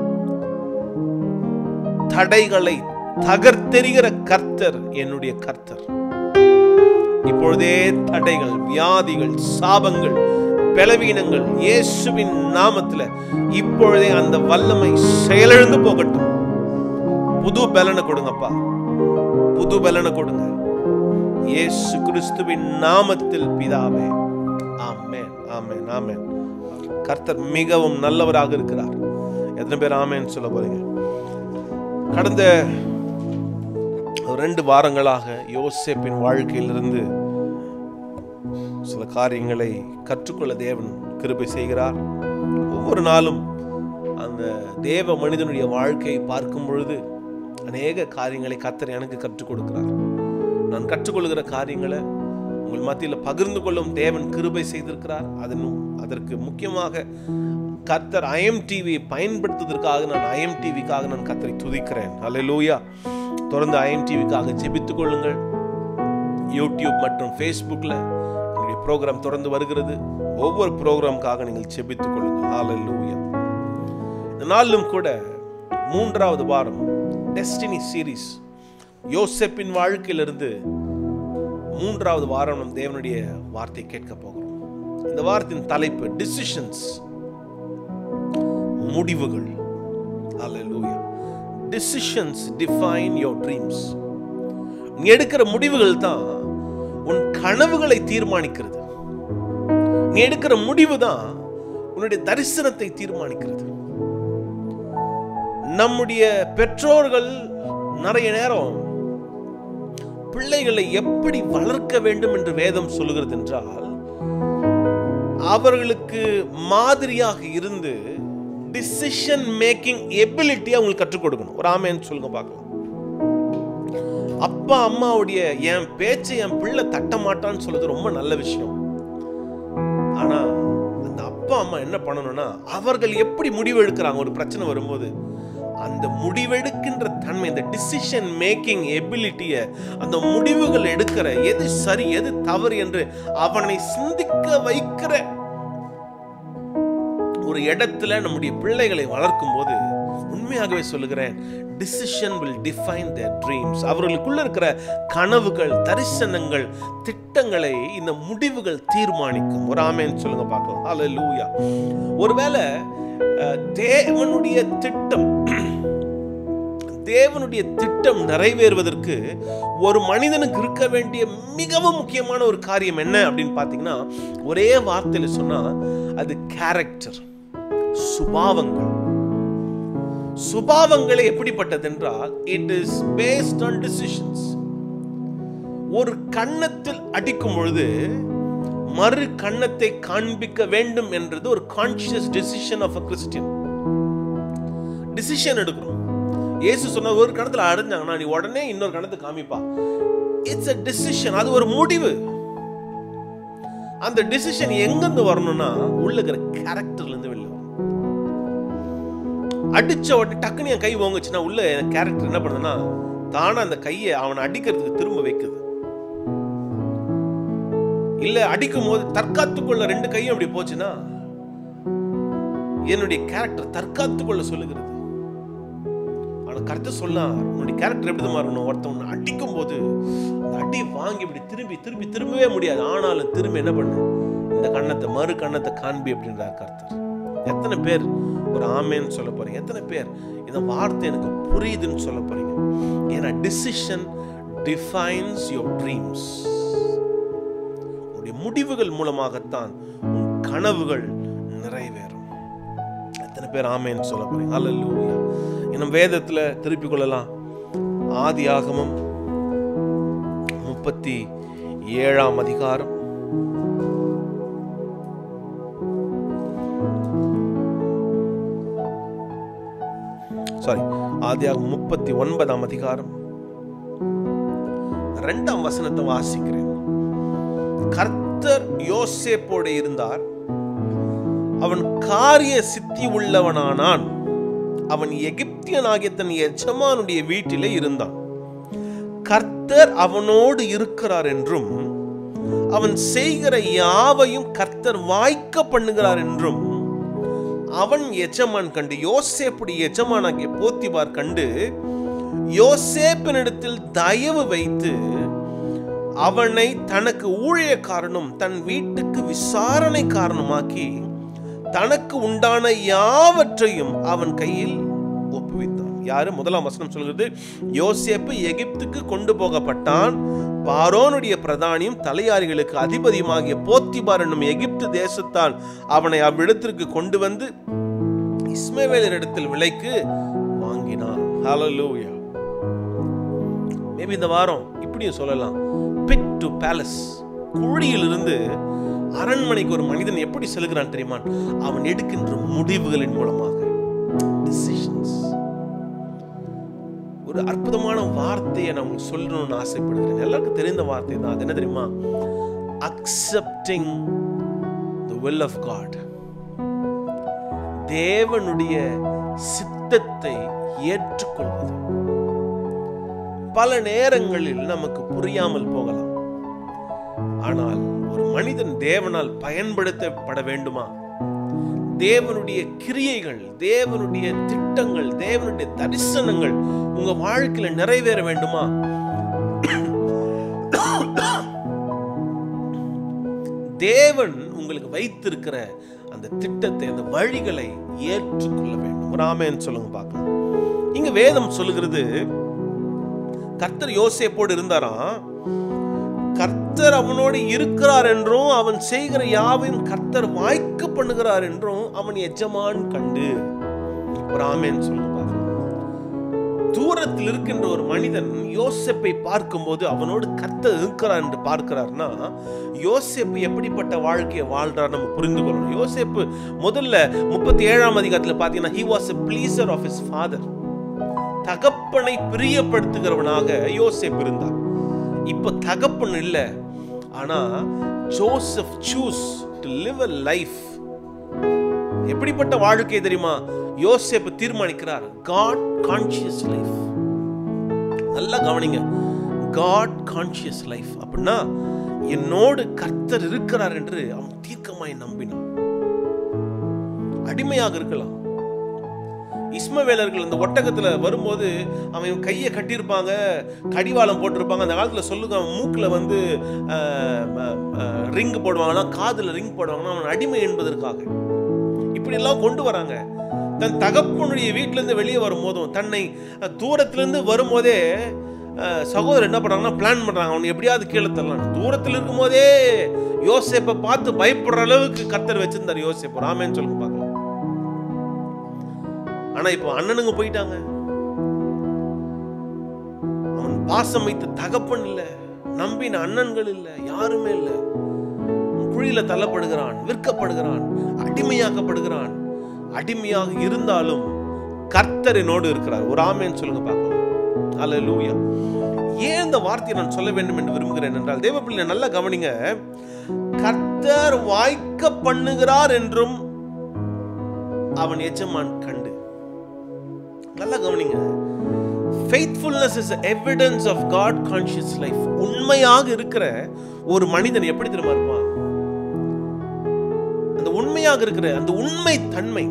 தடைகளை தகர்த்தெறிகிற கர்த்தர் என்னுடைய கர்த்தர் இப்பொழுதே தடைகள் வியாதிகள் சாபங்கள் பலவீனங்கள் இயேசுவின் நாமத்துல இப்பொழுதே அந்த வல்லமை செயலிழந்து போகட்டும் புது பலனை கொடுங்கப்பா புது பலனை கொடுங்க இயேசு கிறிஸ்துவின் நாமத்தில் பிதாவே ஆமென் ஆமென் ஆமென் கர்த்தர் மிகவும் நல்லவராக இருக்கிறார் எத்தனை பேர் ஆமென் சொல்ல போறீங்க கடந்த ரெண்டு வாரங்களாக யோசேப்பின் வாழ்க்கையிலிருந்து சில காரியங்களை கற்றுக்கொள்ள தேவன் கிருபை செய்கிறார் ஒவ்வொரு நாளும் அந்த தேவ மனிதனுடைய வாழ்க்கையை பார்க்கும் பொழுது அநேக காரியங்களை கத்தர் எனக்கு கற்றுக் கொடுக்கிறார் நான் கற்றுக்கொள்கிற காரியங்களை உங்கள் மத்தியில் பகிர்ந்து கொள்ளும் தேவன் கிருபை செய்திருக்கிறார் அதன் அதற்கு முக்கியமாக கர்த்தர் ஐஎம் டிவியை பயன்படுத்துவதற்காக நான் ஐஎம் டிவிக்காக நான் கர்த்தரை துதிக்கிறேன் அல்லேலூயா தொடர்ந்து ஐஎம் டிவிக்காக ஜெபித்துக் கொள்ளுங்கள் யூடியூப் மற்றும் ஃபேஸ்புக்கில் என்னுடைய ப்ரோக்ராம் தொடர்ந்து வருகிறது ஒவ்வொரு ப்ரோக்ராமுக்காக நீங்கள் ஜெபித்துக் கொள்ளுங்கள் ஹalleluya இந்த நாளிலும் கூட மூன்றாவது வாரம் டெஸ்டினி சீரிஸ் யோசெப்பின் வாழ்க்கையிலிருந்து மூன்றாவது வாரம் நம் தேவனுடைய வார்த்தை கேட்க போகிறோம் இந்த வாரத்தின் தலைப்பு டிசிஷன்ஸ் முடிவுகள் ஹalleluya டிசிஷன்ஸ் டிஃபைன் யோர் ட்ரீம்ஸ் நீ எடுக்கிற முடிவுகள் தான் உன் கனவுகளை தீர்மானிக்கிறது நீ எடுக்கிற முடிவு தான் உன்னுடைய தரிசனத்தை தீர்மானிக்கிறது நம்முடைய பெற்றோர்கள் நிறைய நேரம் பிள்ளைகளை எப்படி வளர்க்க வேண்டும் என்று வேதம் சொல்லுகிறது என்றால் அவர்களுக்கு மாதிரியாக இருந்து டிசிஷன் மேக்கிங் எபிலிட்டி அவங்களுக்கு கற்றுக் கொடுக்கணும் ஒரு ஆமேன்னு சொல்லுங்க பார்க்கலாம் அப்பா அம்மாவுடைய என் பேச்சை என் பிள்ளை தட்ட மாட்டான்னு சொல்றது ரொம்ப நல்ல விஷயம் ஆனா அந்த அப்பா அம்மா என்ன பண்ணணும்னா அவர்கள் எப்படி முடிவு எடுக்கிறாங்க ஒரு பிரச்சனை வரும்போது அந்த முடிவெடுக்கின்ற தன்மை இந்த டிசிஷன் மேக்கிங் எபிலிட்டிய அந்த முடிவுகள் எடுக்கிற எது சரி எது தவறு என்று அவனை சிந்திக்க வைக்கிற ஒரு இடத்துல நம்முடைய பிள்ளைகளை வளர்க்கும் போது உண்மையாகவே சொல்லுகிறேன் decision will define their dreams அவர்களுக்குள்ள இருக்கிற கனவுகள் தரிசனங்கள் திட்டங்களை இந்த முடிவுகள் தீர்மானிக்கும் ஒரு ஆமேன்னு சொல்லுங்க பார்க்கலாம் ஹalleluya ஒருவேளை அஹ், தேவனுடைய திட்டம் தேவனுடைய திட்டம் நிறைவேறுவதற்கு ஒரு மனிதனுக்கு இருக்க வேண்டிய மிகவும் முக்கியமான ஒரு காரியம் என்ன அப்படின்னு பார்த்தீங்கன்னா ஒரே வார்த்தையில சொன்னா அது கேரக்டர் சுபாவங்கள் சுபாவங்களை எப்படிப்பட்டது என்றால் it is based on decisions ஒரு கன்னத்தில் அடிக்கும் பொழுது மறு கன்னத்தை காண்பிக்க வேண்டும் என்றது ஒரு conscious decision of a Christian decision எடுக்கிறோம் இயேசு சொன்ன ஒரு கணத்துல அடைஞ்சாங்கன்னா நீ உடனே இன்னொரு கணத்தை காமிப்பா இட்ஸ் a டிசிஷன் அது ஒரு முடிவு அந்த டிசிஷன் எங்கிருந்து வரணும்னா உள்ள இருக்கிற கேரக்டர்ல இருந்து வெளில வரும் அடிச்ச உடனே டக்குன்னு என் கை ஓங்குச்சுன்னா உள்ள கேரக்டர் என்ன பண்ணுதுன்னா தானா அந்த கையை அவனை அடிக்கிறதுக்கு திரும்ப வைக்குது இல்ல அடிக்கும் போது தற்காத்துக்குள்ள ரெண்டு கையும் அப்படி போச்சுன்னா என்னுடைய கேரக்டர் தற்காத்துக்கொள்ள சொல்லுகிறது ஆனா கருத்து சொல்லலாம் உன்னுடைய கேரக்டர் எப்படி மாறணும் ஒருத்தவன் அடிக்கும் போது அந்த அடி வாங்கி இப்படி திரும்பி திரும்பி திரும்பவே முடியாது ஆனாலும் திரும்பி என்ன பண்ணு இந்த கண்ணத்தை மறு கண்ணத்தை காண்பி அப்படின்றார் கர்த்தர் எத்தனை பேர் ஒரு ஆமேன்னு சொல்ல போறீங்க எத்தனை பேர் இந்த வார்த்தை எனக்கு புரியுதுன்னு சொல்ல போறீங்க ஏன்னா டிசிஷன் டிஃபைன்ஸ் யோர் ட்ரீம்ஸ் உன்னுடைய முடிவுகள் மூலமாகத்தான் உன் கனவுகள் நிறைவேறும் எத்தனை பேர் ஆமேன்னு சொல்ல போறீங்க ஹalleluya இன்னும் வேதத்துல திருப்பிக் கொள்ளலாம் ஆதி ஆகமம் முப்பத்தி ஏழாம் அதிகாரம் சாரி ஆதியாகமம் முப்பத்தி ஒன்பதாம் அதிகாரம் ரெண்டாம் வசனத்தை வாசிக்கிறேன் கர்த்தர் யோசேப்போடு இருந்தார் அவன் காரிய சித்தி உள்ளவனானான் அவன் எகிப்தியனாகிய தன் எஜமானுடைய வீட்டிலே இருந்தான் கர்த்தர் அவனோடு இருக்கிறார் என்றும் அவன் செய்கிற யாவையும் கர்த்தர் வாய்க்க பண்ணுகிறார் என்றும் அவன் எஜமான் கண்டு யோசேப்புடைய எஜமானாகிய போத்திபார் கண்டு யோசேப்பினிடத்தில் தயவு வைத்து அவனை தனக்கு ஊழியக்காரனும் தன் வீட்டுக்கு விசாரணை காரணமாக்கி தனக்கு உண்டான யாவற்றையும் அவன் கையில் ஒப்புவித்தான் யாரு முதலாம் வசனம் சொல்கிறது யோசேப்பு எகிப்துக்கு கொண்டு போகப்பட்டான் பாரோனுடைய பிரதானியும் தலையாரிகளுக்கு அதிபதியுமாகிய போத்திபார் என்னும் எகிப்து தேசத்தால் அவனை அவ்விடத்திற்கு கொண்டு வந்து இஸ்மவேலரிடத்தில் விலைக்கு வாங்கினான் ஹalleluya மேபி இந்த வாரம் இப்படியும் சொல்லலாம் பிட் டு பேலஸ் குழியிலிருந்து அரண்மனைக்கு ஒரு மனிதன் எப்படி செல்கிறான் தெரியுமா அவன் எடுக்கின்ற முடிவுகளின் மூலமாக decisions. ஒரு அற்புதமான வார்த்தையை நான் உங்களுக்கு சொல்லணும்னு ஆசைப்படுகிறேன் எல்லாருக்கும் தெரிந்த வார்த்தை தான் அது என்ன தெரியுமா accepting the will of God தேவனுடைய சித்தத்தை ஏற்றுக்கொள்வது பல நேரங்களில் நமக்கு புரியாமல் போகலாம் ஆனால் ஒரு மனிதன் தேவனால் பயன்படுத்தப்பட வேண்டுமா தேவனுடைய கிரியைகள் தேவனுடைய திட்டங்கள் தேவனுடைய தரிசனங்கள் உங்க வாழ்க்கையில நிறைவேற வேண்டுமா தேவன் உங்களுக்கு வைத்திருக்கிற அந்த திட்டத்தை அந்த வழிகளை ஏற்றுக்கொள்ள வேண்டும் ஒரு ஆமேன்னு சொல்லுங்க பார்க்கலாம் இங்க வேதம் சொல்லுகிறது கர்த்தர் யோசேப்போடு இருந்தாராம் கர்த்தர் அவனோடு இருக்கிறார் என்றும் அவன் செய்கிற யாவையும் கர்த்தர் வாய்க்க பண்ணுகிறார் என்றும் அவன் எஜமான் கண்டு ஒரு ஆமேன் சொல்லுங்க பார்க்கலாம் தூரத்தில் இருக்கின்ற ஒரு மனிதன் யோசேப்பை பார்க்கும்போது அவனோடு கர்த்தர் இருக்கிறார் என்று பார்க்கிறார்னா யோசேப்பு எப்படிப்பட்ட வாழ்க்கையை வாழ்றார் நம்ம புரிந்து கொள்ளணும் யோசேப்பு முதல்ல முப்பத்தி ஏழாம் அதிகாரத்தில் பார்த்தீங்கன்னா he was a pleasure of his father தகப்பனை பிரியப்படுத்துகிறவனாக யோசேப் இருந்தார் இப்போ தகப்பன் இல்லை ஆனா Joseph choose to live a life எப்படிப்பட்ட வாழ்க்கை தெரியுமா யோசேப்பு தீர்மானிக்கிறார் காட் கான்சியஸ் லைஃப் நல்லா கவனிங்க காட் கான்சியஸ் லைஃப் அப்படின்னா என்னோடு கர்த்தர் இருக்கிறார் என்று அவன் தீர்க்கமாய் நம்பினான் அடிமையாக இருக்கலாம் இஸ்மவேலர்கள் அந்த ஒட்டகத்துல வரும்போது அவன் கையை கட்டியிருப்பாங்க கடிவாளம் போட்டிருப்பாங்க அந்த காலத்துல சொல்லுங்க அவன் மூக்குல வந்து ரிங் போடுவாங்கன்னா காதுல ரிங் போடுவாங்கன்னா அவன் அடிமை என்பதற்காக இப்படி எல்லாம் கொண்டு வராங்க தன் தகப்பனுடைய வீட்டுல இருந்து வெளியே வரும்போதும் தன்னை அஹ், தூரத்திலிருந்து வரும்போதே அஹ், சகோதரர் என்ன பண்றாங்கன்னா பிளான் பண்றாங்க அவனை எப்படியாவது கீழே தள்ளலாம் தூரத்தில் இருக்கும்போதே யோசேப்பை பார்த்து பயப்படுற அளவுக்கு கர்த்தர் வச்சிருந்தார் யோசேப்பு ராமேன்னு சொல்லுங்க பார்க்கலாம் ஆனா இப்போ அண்ணனுங்க போயிட்டாங்க அவன் பாசம் வைத்த தகப்பன் இல்ல நம்பின அண்ணன்கள் இல்ல யாருமே இல்ல குழியில தள்ளப்படுகிறான் விற்கப்படுகிறான் அடிமையாக்கப்படுகிறான் அடிமையாக இருந்தாலும் கர்த்தர் என்னோடு இருக்கிறார் ஒரு ஆமேன்னு சொல்லுங்க பார்க்கலாம் அல்லேலூயா ஏன் இந்த வார்த்தையை நான் சொல்ல வேண்டும் என்று விரும்புகிறேன் என்றால் தேவப்பிள்ளை நல்லா கவனிங்க கர்த்தர் வாய்க்க பண்ணுகிறார் என்றும் அவன் எஜமான் கண்டு நல்லா கவனிங்க faithfulness is evidence of God conscious life உண்மையாக இருக்கிற ஒரு மனிதன் எப்படி தெரியுமா இருப்பான் அந்த உண்மையாக இருக்கிற அந்த உண்மை தன்மை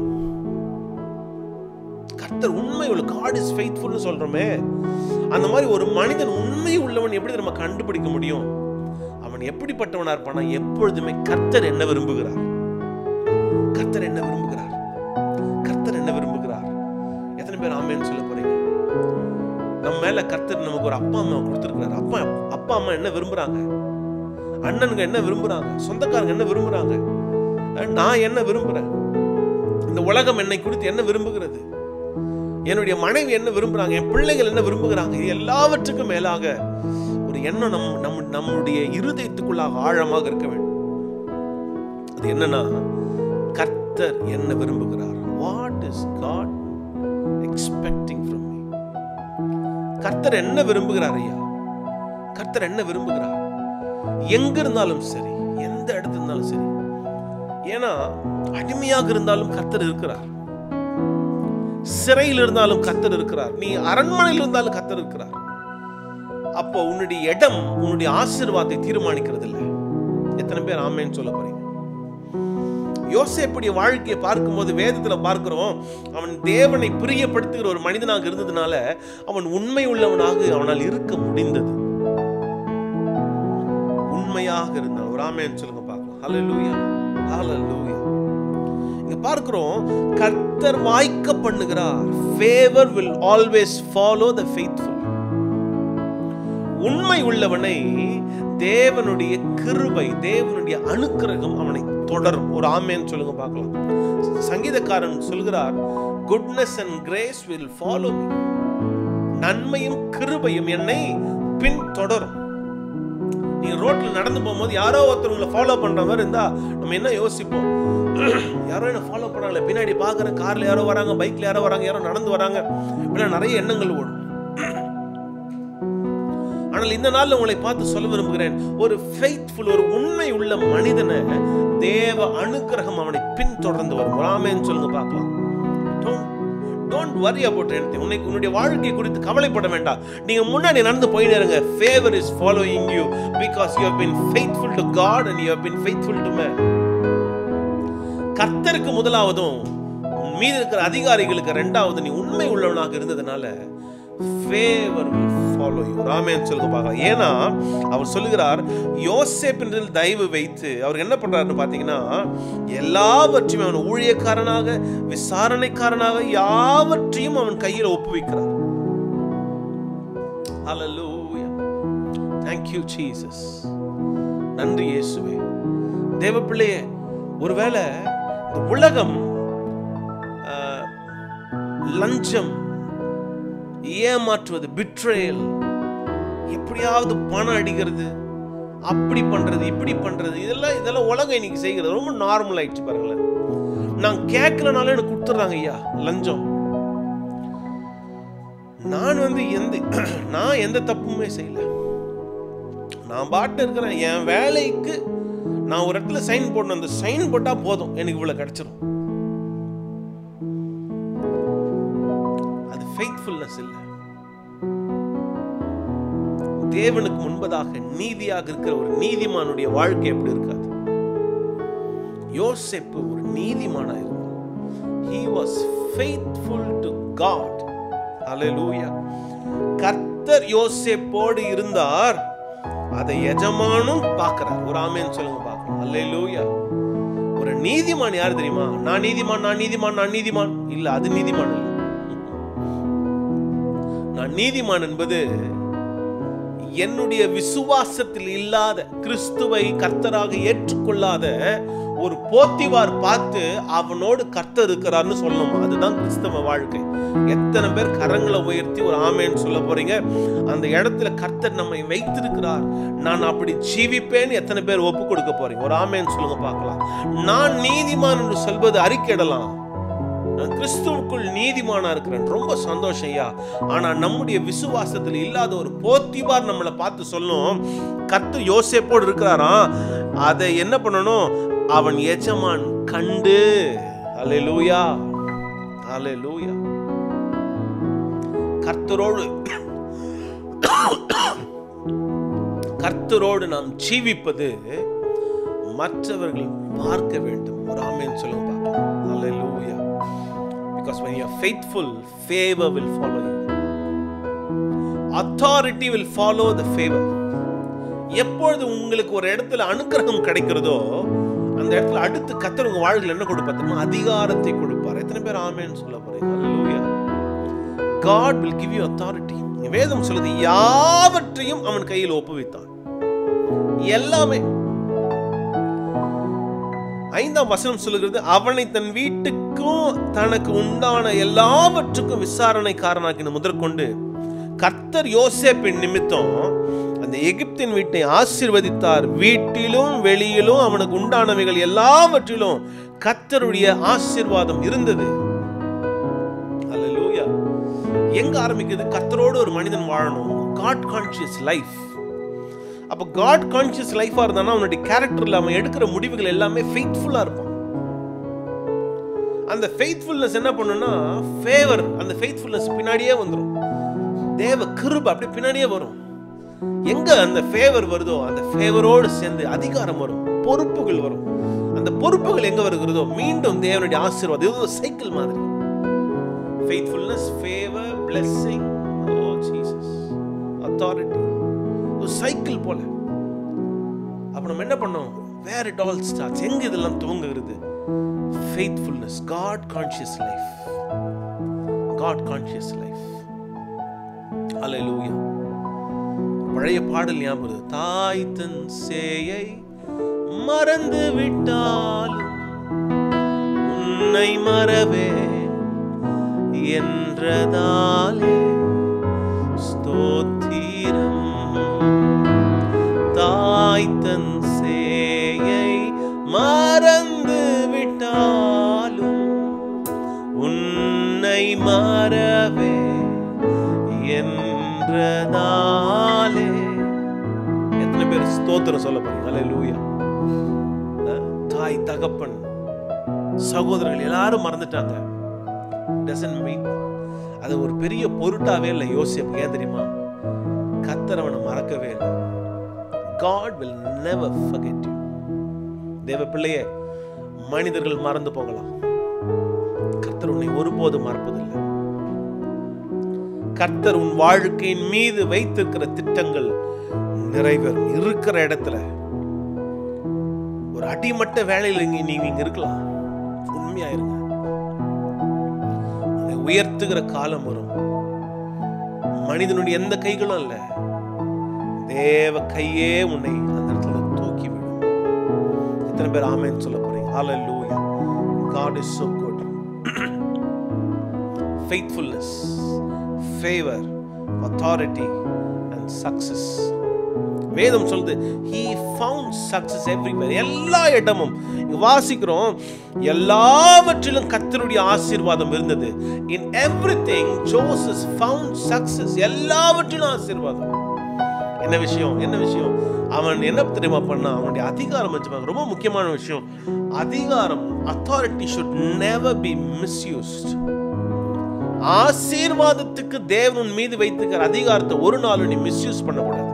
கர்த்தர் உண்மை உள்ள காட் இஸ் ஃபெய்த்ஃபுல்னு சொல்றோமே அந்த மாதிரி ஒரு மனிதன் உண்மை உள்ளவன் எப்படி நம்ம கண்டுபிடிக்க முடியும் அவன் எப்படிப்பட்டவனா இருப்பானா எப்பொழுதுமே கர்த்தர் என்ன விரும்புகிறார் கர்த்தர் என்ன விரும்புகிறார் கர்த்தர் என்ன விரும்புகிறார் எத்தனை பேர் ஆமேன்னு சொல்ல போறீங்க நம்ம மேல கர்த்தர் நமக்கு ஒரு அப்பா அம்மா கொடுத்துருக்கிறார் அப்பா அப்பா அம்மா என்ன விரும்புறாங்க அண்ணனுங்க என்ன விரும்புறாங்க சொந்தக்காரங்க என்ன விரும்புறாங்க அஹ் நான் என்ன விரும்புறேன் இந்த உலகம் என்னை குறித்து என்ன விரும்புகிறது என்னுடைய மனைவி என்ன விரும்புறாங்க என் பிள்ளைகள் என்ன விரும்புகிறாங்க இது எல்லாவற்றுக்கும் மேலாக ஒரு எண்ணம் நம் நம் நம்முடைய இருதயத்துக்குள்ளாக ஆழமாக இருக்க வேண்டும் அது என்னன்னா கர்த்தர் என்ன விரும்புகிறார் what is God expecting from me கர்த்தர் என்ன விரும்புகிறார் ஐயா கர்த்தர் என்ன விரும்புகிறார் எங்க இருந்தாலும் சரி எந்த இடத்துல இருந்தாலும் சரி ஏன்னா அடிமையாக இருந்தாலும் கர்த்தர் இருக்கிறார் சிறையில் இருந்தாலும் கர்த்தர் இருக்கிறார் நீ அரண்மனையில் இருந்தாலும் கர்த்தர் இருக்கிறார் அப்போ உன்னுடைய இடம் உன்னுடைய ஆசீர்வாதத்தை தீர்மானிக்கிறது இல்லை எத்தனை பேர் ஆமேன்னு சொல்ல போறீங்க யோசேப்புடைய வாழ்க்கையை பார்க்கும்போது வேதத்துல பார்க்கிறோம் அவன் தேவனை பிரியப்படுத்துகிற ஒரு மனிதனாக இருந்ததுனால அவன் உண்மை உள்ளவனாக அவனால் இருக்க முடிந்தது உண்மையாக இருந்தான் ஒரு ஆமேன்னு சொல்லுங்க பார்க்கலாம் ஹalleluya ஹalleluya இங்க பார்க்கிறோம் கர்த்தர் வாய்க்க பண்ணுகிறார் favour will always follow the faithful உண்மை உள்ளவனை தேவனுடைய கிருபை தேவனுடைய அனுக்கிரகம் அவனை தொடரும் ஒரு ஆமேன்னு சொல்லுங்க பார்க்கலாம் சங்கீதக்காரன் சொல்கிறார் goodness and grace will follow me நன்மையும் கிருபையும் என்னை பின் தொடரும் நீங்க ரோட்ல நடந்து போகும்போது யாரோ ஒருத்தர் உங்களை ஃபாலோ பண்ற மாதிரி இருந்தா நம்ம என்ன யோசிப்போம் யாரோ என்ன ஃபாலோ பண்ணாங்களே பின்னாடி பார்க்குறேன் கார்ல யாரோ வராங்க பைக்ல யாரோ வராங்க யாரோ நடந்து வராங்க இப்படிலாம் நிறைய எண்ணங்கள் ஓடும் ஆனால் இந்த நாள்ல உங்களை பார்த்து சொல்ல விரும்புகிறேன் ஒரு ஃபெய்த்ஃபுல் ஒரு உண்மை உள்ள மனிதனை தேவ அனுக்கிரகம் அவனை பின்தொடர்ந்து வரும் ராமேன்னு சொல்லுங்க பார்க்கலாம் டோன்ட் வரி அபவுட் anything உன்னை உன்னுடைய வாழ்க்கை குறித்து கவலைப்பட வேண்டாம் நீங்க முன்னாடி நடந்து போயிட்டே இருங்க favour is following you because you have been faithful to God and you have been faithful to man கர்த்தருக்கு முதலாவதும் உன் மீது இருக்கிற அதிகாரிகளுக்கு ரெண்டாவது நீ உண்மை உள்ளவனாக இருந்ததுனால ஃபேவர் ஃபாலோ யூ ராமேன் சொல்லுங்க பார்க்கலாம் ஏன்னா அவர் சொல்லுகிறார் யோசேப்பின்றில் தயவு வைத்து அவர் என்ன பண்றாருன்னு பார்த்தீங்கன்னா எல்லாவற்றையும் அவன் ஊழியக்காரனாக விசாரணைக்காரனாக யாவற்றையும் அவன் கையில் ஒப்புவிக்கிறார் ஹalleluya thank you jesus நன்றி இயேசுவே தேவ பிள்ளையே ஒருவேளை இந்த உலகம் ஆஹ், லஞ்சம் ஏமாற்றுவது பிட்ரேல் எப்படியாவது பணம் அடிக்கிறது அப்படி பண்றது இப்படி பண்றது இதெல்லாம் இதெல்லாம் உலகம் இன்னைக்கு செய்கிறது ரொம்ப நார்மல் ஆயிடுச்சு பாருங்களேன் நான் கேட்கலனாலும் எனக்கு கொடுத்துட்றாங்க ஐயா லஞ்சம் நான் வந்து எந்த நான் எந்த தப்புமே செய்யல நான் பாட்டு இருக்கிறேன் என் வேலைக்கு நான் ஒரு இடத்துல சைன் போடணும் அந்த சைன் போட்டா போதும் எனக்கு இவ்வளவு கிடைச்சிரும் அது ஃபெய்த்ஃபுல்னஸ் இல்லை தேவனுக்கு முன்பதாக நீதியாக இருக்கிற ஒரு நீதிமானுடைய வாழ்க்கை எப்படி இருக்காது யோசேப்பு ஒரு நீதிமானா இருந்தான் he was faithful to god hallelujah கர்த்தர் யோசேப்போடு இருந்தார் அதை எஜமானும் பார்க்கிறார் ஒரு ஆமேன்னு சொல்லுங்க பார்க்கலாம் அல்லேலூயா ஒரு நீதிமான் யார் தெரியுமா நான் நீதிமான் நான் நீதிமான் நான் நீதிமான் இல்ல அது நீதிமான் இல்ல நான் நீதிமான் என்பது என்னுடைய விசுவாசத்தில் இல்லாத கிறிஸ்துவை கர்த்தராக ஏற்றுக்கொள்ளாத ஒரு போத்திவார் பார்த்து அவனோடு கர்த்தர் இருக்கிறார்னு சொல்லணுமா அதுதான் கிறிஸ்தவ வாழ்க்கை எத்தனை பேர் கரங்களை உயர்த்தி ஒரு ஆமேன்னு சொல்ல போறீங்க அந்த இடத்துல கர்த்தர் நம்மை வைத்திருக்கிறார் நான் அப்படி ஜீவிப்பேன்னு எத்தனை பேர் ஒப்பு கொடுக்க போறீங்க ஒரு ஆமேன்னு சொல்லுங்க பார்க்கலாம் நான் நீதிமான் என்று சொல்வது அறிக்கையிடலாம் நான் கிறிஸ்துவுக்குள் நீதிமானா இருக்கிறேன் ரொம்ப சந்தோஷம் ஐயா ஆனா நம்முடைய விசுவாசத்தில் இல்லாத ஒரு போத்திபார் நம்மளை பார்த்து சொல்லும் கர்த்தர் யோசேப்போடு இருக்கிறாராம் அதை என்ன பண்ணணும் அவன் எஜமான் கண்டு அல்லேலூயா அல்லேலூயா கர்த்தரோடு கர்த்தரோடு நாம் ஜீவிப்பது மற்றவர்கள் பார்க்க வேண்டும் ஒரு ஆமேன்னு சொல்லுங்க பார்க்கலாம் அல்லேலூயா because when you are faithful favor will follow you authority will follow the favor எப்பொழுது உங்களுக்கு ஒரு இடத்துல அனுக்கிரகம் கிடைக்கிறதோ அந்த இடத்துல அடுத்து கத்தர் உங்க வாழ்க்கையில் என்ன கொடுப்பார் தெரியுமா அதிகாரத்தை கொடுப்பார் எத்தனை பேர் ஆமேன்னு சொல்ல போறீங்க அல்லேலூயா God will give you authority வேதம் சொல்லுது யாவற்றையும் அவன் கையில் ஒப்புவித்தான் எல்லாமே ஐந்தாம் வசனம் சொல்லுகிறது அவனை தன் வீட்டுக்கும் தனக்கு உண்டான எல்லாவற்றுக்கும் விசாரணைக்காரனாக்கின முதற்கொண்டு கர்த்தர் யோசேப்பின் நிமித்தம் அந்த எகிப்தின் வீட்டை ஆசீர்வதித்தார் வீட்டிலும் வெளியிலும் அவனுக்கு உண்டானவைகள் எல்லாவற்றிலும் கர்த்தருடைய ஆசீர்வாதம் இருந்தது அல்லேலூயா எங்க ஆரம்பிக்குது கர்த்தரோடு ஒரு மனிதன் வாழணும் காட் கான்ஷியஸ் லைஃப் அப்போ காட் கான்ஷியஸ் லைஃபா இருந்தானா அவனுடைய கேரக்டர்ல அவன் எடுக்கிற முடிவுகள் எல்லாமே ஃபெய்த்ஃபுல்லா இருப்பான் அந்த ஃபெய்த்ஃபுல்னஸ் என்ன பண்ணுன்னா ஃபேவர் அந்த ஃபெய்த்ஃபுல்னஸ் பின்னாடியே வந்துடும் தேவ கிருப அப்படி பின்னாடியே வரும் எங்க அந்த ஃபேவர் வருதோ அந்த ஃபேவரோடு சேர்ந்து அதிகாரம் வரும் பொறுப்புகள் வரும் அந்த பொறுப்புகள் எங்க வருகிறதோ மீண்டும் தேவனுடைய ஆசீர்வாதம் இது ஒரு சைக்கிள் மாதிரி faithfulness favour blessing oh Jesus authority ஒரு சைக்கிள் போல அப்ப நம்ம என்ன பண்ணோம் வேர் இட் ஆல் ஸ்டார்ட்ஸ் எங்க இதெல்லாம் துவங்குகிறது faithfulness God conscious life God conscious life அல்லேலூயா பழைய பாடல் ஞாபகம் வருது. தாய் தன் சேயை மறந்து விட்டாலும் உன்னை மறவே என்றதாலே ஸ்தோத்திரம் தாய் தன் சேயை மறந்து விட்டாலும் உன்னை மறவே என்றதாலே எத்தனை பேர் ஸ்தோத்திரம் சொல்ல போறீங்க அல்லேலூயா அஹ், தாய் தகப்பன் சகோதரர்கள் எல்லாரும் மறந்துட்டாங்க டசன்ட் மீன் அது ஒரு பெரிய பொருட்டாவே இல்லை யோசிப்பு ஏன் தெரியுமா கத்தர் அவனை மறக்கவே இல்லை God will never forget you தேவ பிள்ளையே மனிதர்கள் மறந்து போகலாம் கர்த்தர் உன்னை ஒருபோதும் மறப்பதில்லை கர்த்தர் உன் வாழ்க்கையின் மீது வைத்திருக்கிற திட்டங்கள் நிறைவேறும் இருக்கிற இடத்துல ஒரு அடிமட்ட வேலையில் இங்க நீங்க இங்க இருக்கலாம் உண்மையா இருங்க உன்னை உயர்த்துகிற காலம் வரும் மனிதனுடைய எந்த கைகளும் அல்ல தேவ கையே உன்னை அந்த இடத்துல தூக்கி விடும் எத்தனை பேர் ஆமென்னு சொல்ல போறீங்க ஹalleluya God is so good faithfulness favor authority and success வேதம் சொல்லுது he found success everywhere எல்லா இடமும் இங்க வாசிக்கிறோம் எல்லாவற்றிலும் கர்த்தருடைய ஆசீர்வாதம் இருந்தது in everything Joseph found success எல்லாவற்றிலும் ஆசீர்வாதம் என்ன விஷயம் என்ன விஷயம் அவன் என்ன தெரியுமா பண்ணா அவனுடைய அதிகாரம் வச்சுப்பாங்க ரொம்ப முக்கியமான விஷயம் அதிகாரம் authority should never be misused ஆசீர்வாதத்துக்கு தேவன் மீது வைத்துக்கிற அதிகாரத்தை ஒரு நாளும் நீ மிஸ்யூஸ் பண்ணக்கூடாது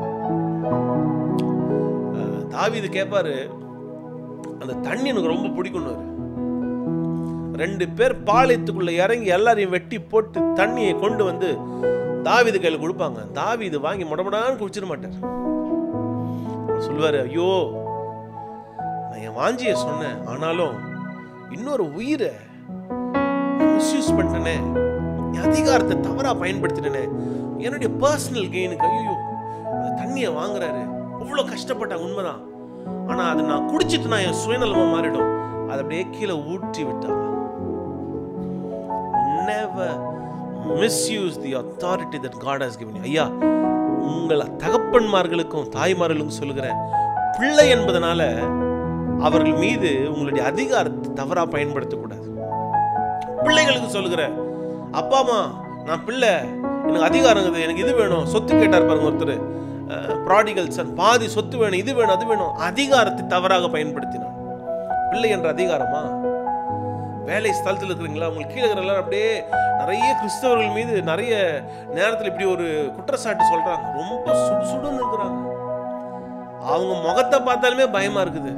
அஹ், தாவீது கேட்பாரு அந்த தண்ணி எனக்கு ரொம்ப பிடிக்கும்னு ரெண்டு பேர் பாளையத்துக்குள்ள இறங்கி எல்லாரையும் வெட்டி போட்டு தண்ணியை கொண்டு வந்து தாவீது கையில கொடுப்பாங்க தாவீது வாங்கி முடமுடான்னு குடிச்சிட மாட்டார் அவர் சொல்லுவாரு ஐயோ நான் என் வாஞ்சிய சொன்னேன் ஆனாலும் இன்னொரு உயிரை மிஸ்யூஸ் பண்ணிட்டேனே என் அதிகாரத்தை தவறா பயன்படுத்திட்டேனே என்னுடைய பர்சனல் கெயினுக்கு ஐயோ அந்த தண்ணியை வாங்குறாரு அவ்வளோ கஷ்டப்பட்டாங்க உண்மைதான் ஆனா அதை நான் குடிச்சிட்டு நான் என் சுயநலமா மாறிடும் அதை அப்படியே கீழே ஊற்றி விட்டாங்க never misuse the authority that God has given you. ஐயா உங்கள் தகப்பன்மார்களுக்கும் தாய்மார்களுக்கும் சொல்லுகிறேன் பிள்ளை என்பதனால அவர்கள் மீது உங்களுடைய அதிகாரத்தை தவறா பயன்படுத்தக்கூடாது பிள்ளைகளுக்கு சொல்லுகிறேன் அப்பா அம்மா நான் பிள்ளை எனக்கு அதிகாரம் இருக்குது எனக்கு இது வேணும் சொத்து கேட்டார் பாருங்க ஒருத்தர் ப்ராடிகல் சன் பாதி சொத்து வேணும் இது வேணும் அது வேணும் அதிகாரத்தை தவறாக பயன்படுத்தினான் பிள்ளை என்ற அதிகாரமா வேலை ஸ்தலத்தில் இருக்கிறீங்களா உங்களுக்கு கீழே இருக்கிற எல்லாரும் அப்படியே நிறைய கிறிஸ்தவர்கள் மீது நிறைய நேரத்தில் இப்படி ஒரு குற்றச்சாட்டு சொல்றாங்க ரொம்ப சுடு சுடுன்னு இருக்கிறாங்க அவங்க முகத்தை பார்த்தாலுமே பயமா இருக்குது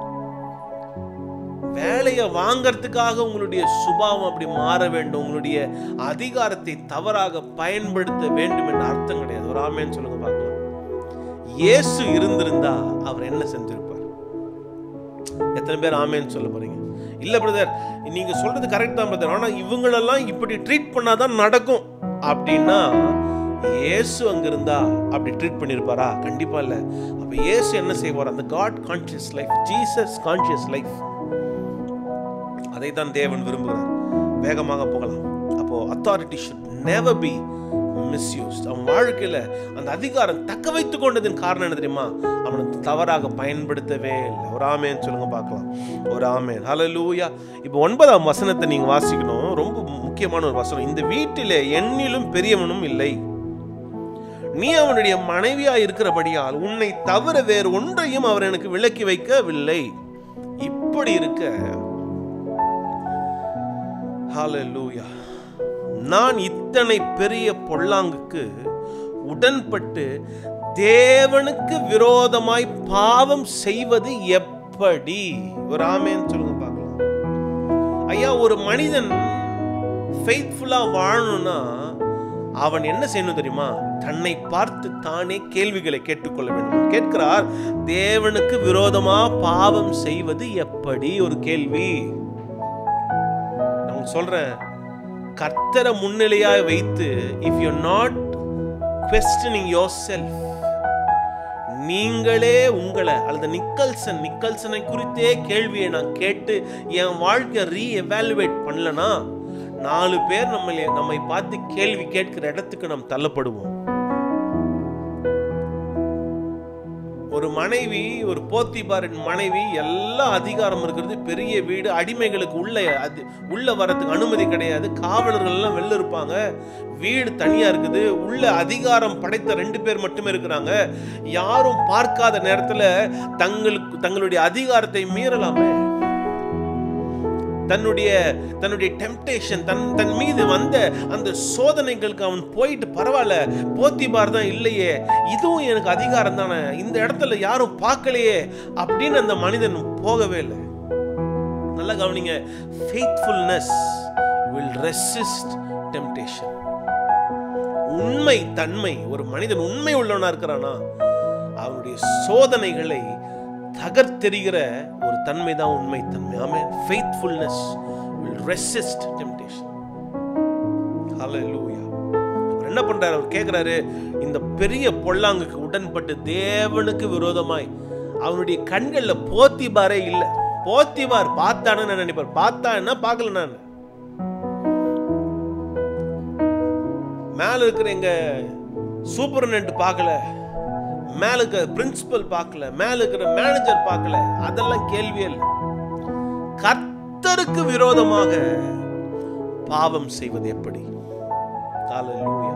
வேலையை வாங்கறதுக்காக உங்களுடைய சுபாவம் அப்படி மாற வேண்டும் உங்களுடைய அதிகாரத்தை தவறாக பயன்படுத்த வேண்டும் என்ற அர்த்தம் கிடையாது ஒரு ஆமேன்னு சொல்லுங்க பார்க்கலாம் இயேசு இருந்திருந்தா அவர் என்ன செஞ்சிருப்பார் எத்தனை பேர் ஆமேன்னு சொல்ல போறீங்க இல்ல பிரதர் நீங்க சொல்றது கரெக்ட் தான் பிரதர் ஆனா இவங்களெல்லாம் இப்படி ட்ரீட் பண்ணாதான் நடக்கும் அப்படின்னா இயேசு அங்க இருந்தா அப்படி ட்ரீட் பண்ணிருப்பாரா கண்டிப்பா இல்ல அப்ப இயேசு என்ன செய்வார் அந்த God conscious life Jesus conscious life அதை தான் தேவன் விரும்புகிறார் வேகமாக போகலாம் அப்போ authority should never be misused அவன் வாழ்க்கையில அந்த அதிகாரம் தக்க வைத்துக் கொண்டதின் காரணம் என்ன தெரியுமா அவனை தவறாக பயன்படுத்தவே இல்லை ஒரு ஆமேன்னு சொல்லுங்க பார்க்கலாம் ஒரு ஆமேன் ஹalleluya இப்போ ஒன்பதாம் வசனத்தை நீங்க வாசிக்கணும் ரொம்ப முக்கியமான ஒரு வசனம் இந்த வீட்டிலே என்னிலும் பெரியவனும் இல்லை நீ அவனுடைய மனைவியா இருக்கிறபடியால் உன்னை தவிர வேறு ஒன்றையும் அவர் எனக்கு விலக்கி வைக்கவில்லை இப்படி இருக்க ஹalleluya நான் இத்தனை பெரிய பொல்லாங்குக்கு உடன்பட்டு தேவனுக்கு விரோதமாய் பாவம் செய்வது எப்படி ஒரு ஆமேன்னு சொல்லுங்க பார்க்கலாம் ஐயா ஒரு மனிதன் ஃபெய்த்ஃபுல்லா வாழணும்னா அவன் என்ன செய்யணும் தெரியுமா தன்னை பார்த்து தானே கேள்விகளை கேட்டுக்கொள்ள வேண்டும் கேட்கிறார் தேவனுக்கு விரோதமா பாவம் செய்வது எப்படி ஒரு கேள்வி நான் சொல்றேன் கர்த்தரை முன்னிலையாய் வைத்து if you not questioning yourself நீங்களே உங்களை அல்லது நிக்கல்சன் நிக்கல்சனை குறித்தே கேள்வியை நான் கேட்டு என் வாழ்க்கையை ரீ எவாலுவேட் பண்ணலனா நாலு பேர் நம்மளை நம்மை பார்த்து கேள்வி கேட்கிற இடத்துக்கு நாம் தள்ளப்படுவோம் ஒரு மனைவி ஒரு போத்திபாரின் மனைவி எல்லா அதிகாரம் இருக்கிறது பெரிய வீடு அடிமைகளுக்கு உள்ள அது உள்ள வரதுக்கு அனுமதி கிடையாது காவலர்கள் எல்லாம் வெளில இருப்பாங்க வீடு தனியா இருக்குது உள்ள அதிகாரம் படைத்த ரெண்டு பேர் மட்டுமே இருக்கிறாங்க யாரும் பார்க்காத நேரத்துல தங்களுக்கு தங்களுடைய அதிகாரத்தை மீறலாமே தன்னுடைய தன்னுடைய டெம்டேஷன் தன் தன் மீது வந்த அந்த சோதனைகளுக்கு அவன் போயிட்டு பரவாயில்ல போத்திபார் தான் இல்லையே இதுவும் எனக்கு அதிகாரம் தானே இந்த இடத்துல யாரும் பார்க்கலையே அப்படின்னு அந்த மனிதன் போகவே இல்லை நல்லா கவனிங்க ஃபெய்த்ஃபுல்னஸ் வில் ரெசிஸ்ட் டெம்டேஷன் உண்மை தன்மை ஒரு மனிதன் உண்மை உள்ளவனா இருக்கிறானா அவனுடைய சோதனைகளை தகர்த்தெறிகிற ஒரு தன்மை தான் உண்மை தன்மை ஆமே ஃபெய்த்ஃபுல்னஸ் வில் ரெசிஸ்ட் டெம்டேஷன் ஹalleluya அவர் என்ன பண்றாரு அவர் கேட்கிறாரு இந்த பெரிய பொல்லாங்குக்கு உடன்பட்டு தேவனுக்கு விரோதமாய் அவனுடைய கண்கள்ல போத்திபாரே இல்லை போத்திபார் பார்த்தானு நான் நினைப்பார் பார்த்தா என்ன பார்க்கல நான் மேல இருக்கிற எங்க சூப்பர்டென்ட் பார்க்கல மேல இருக்கிற பிரின்சிபல் பார்க்கல மேல இருக்கிற மேனேஜர் பார்க்கல அதெல்லாம் கேள்வியே இல்லை கர்த்தருக்கு விரோதமாக பாவம் செய்வது எப்படி ஹalleluya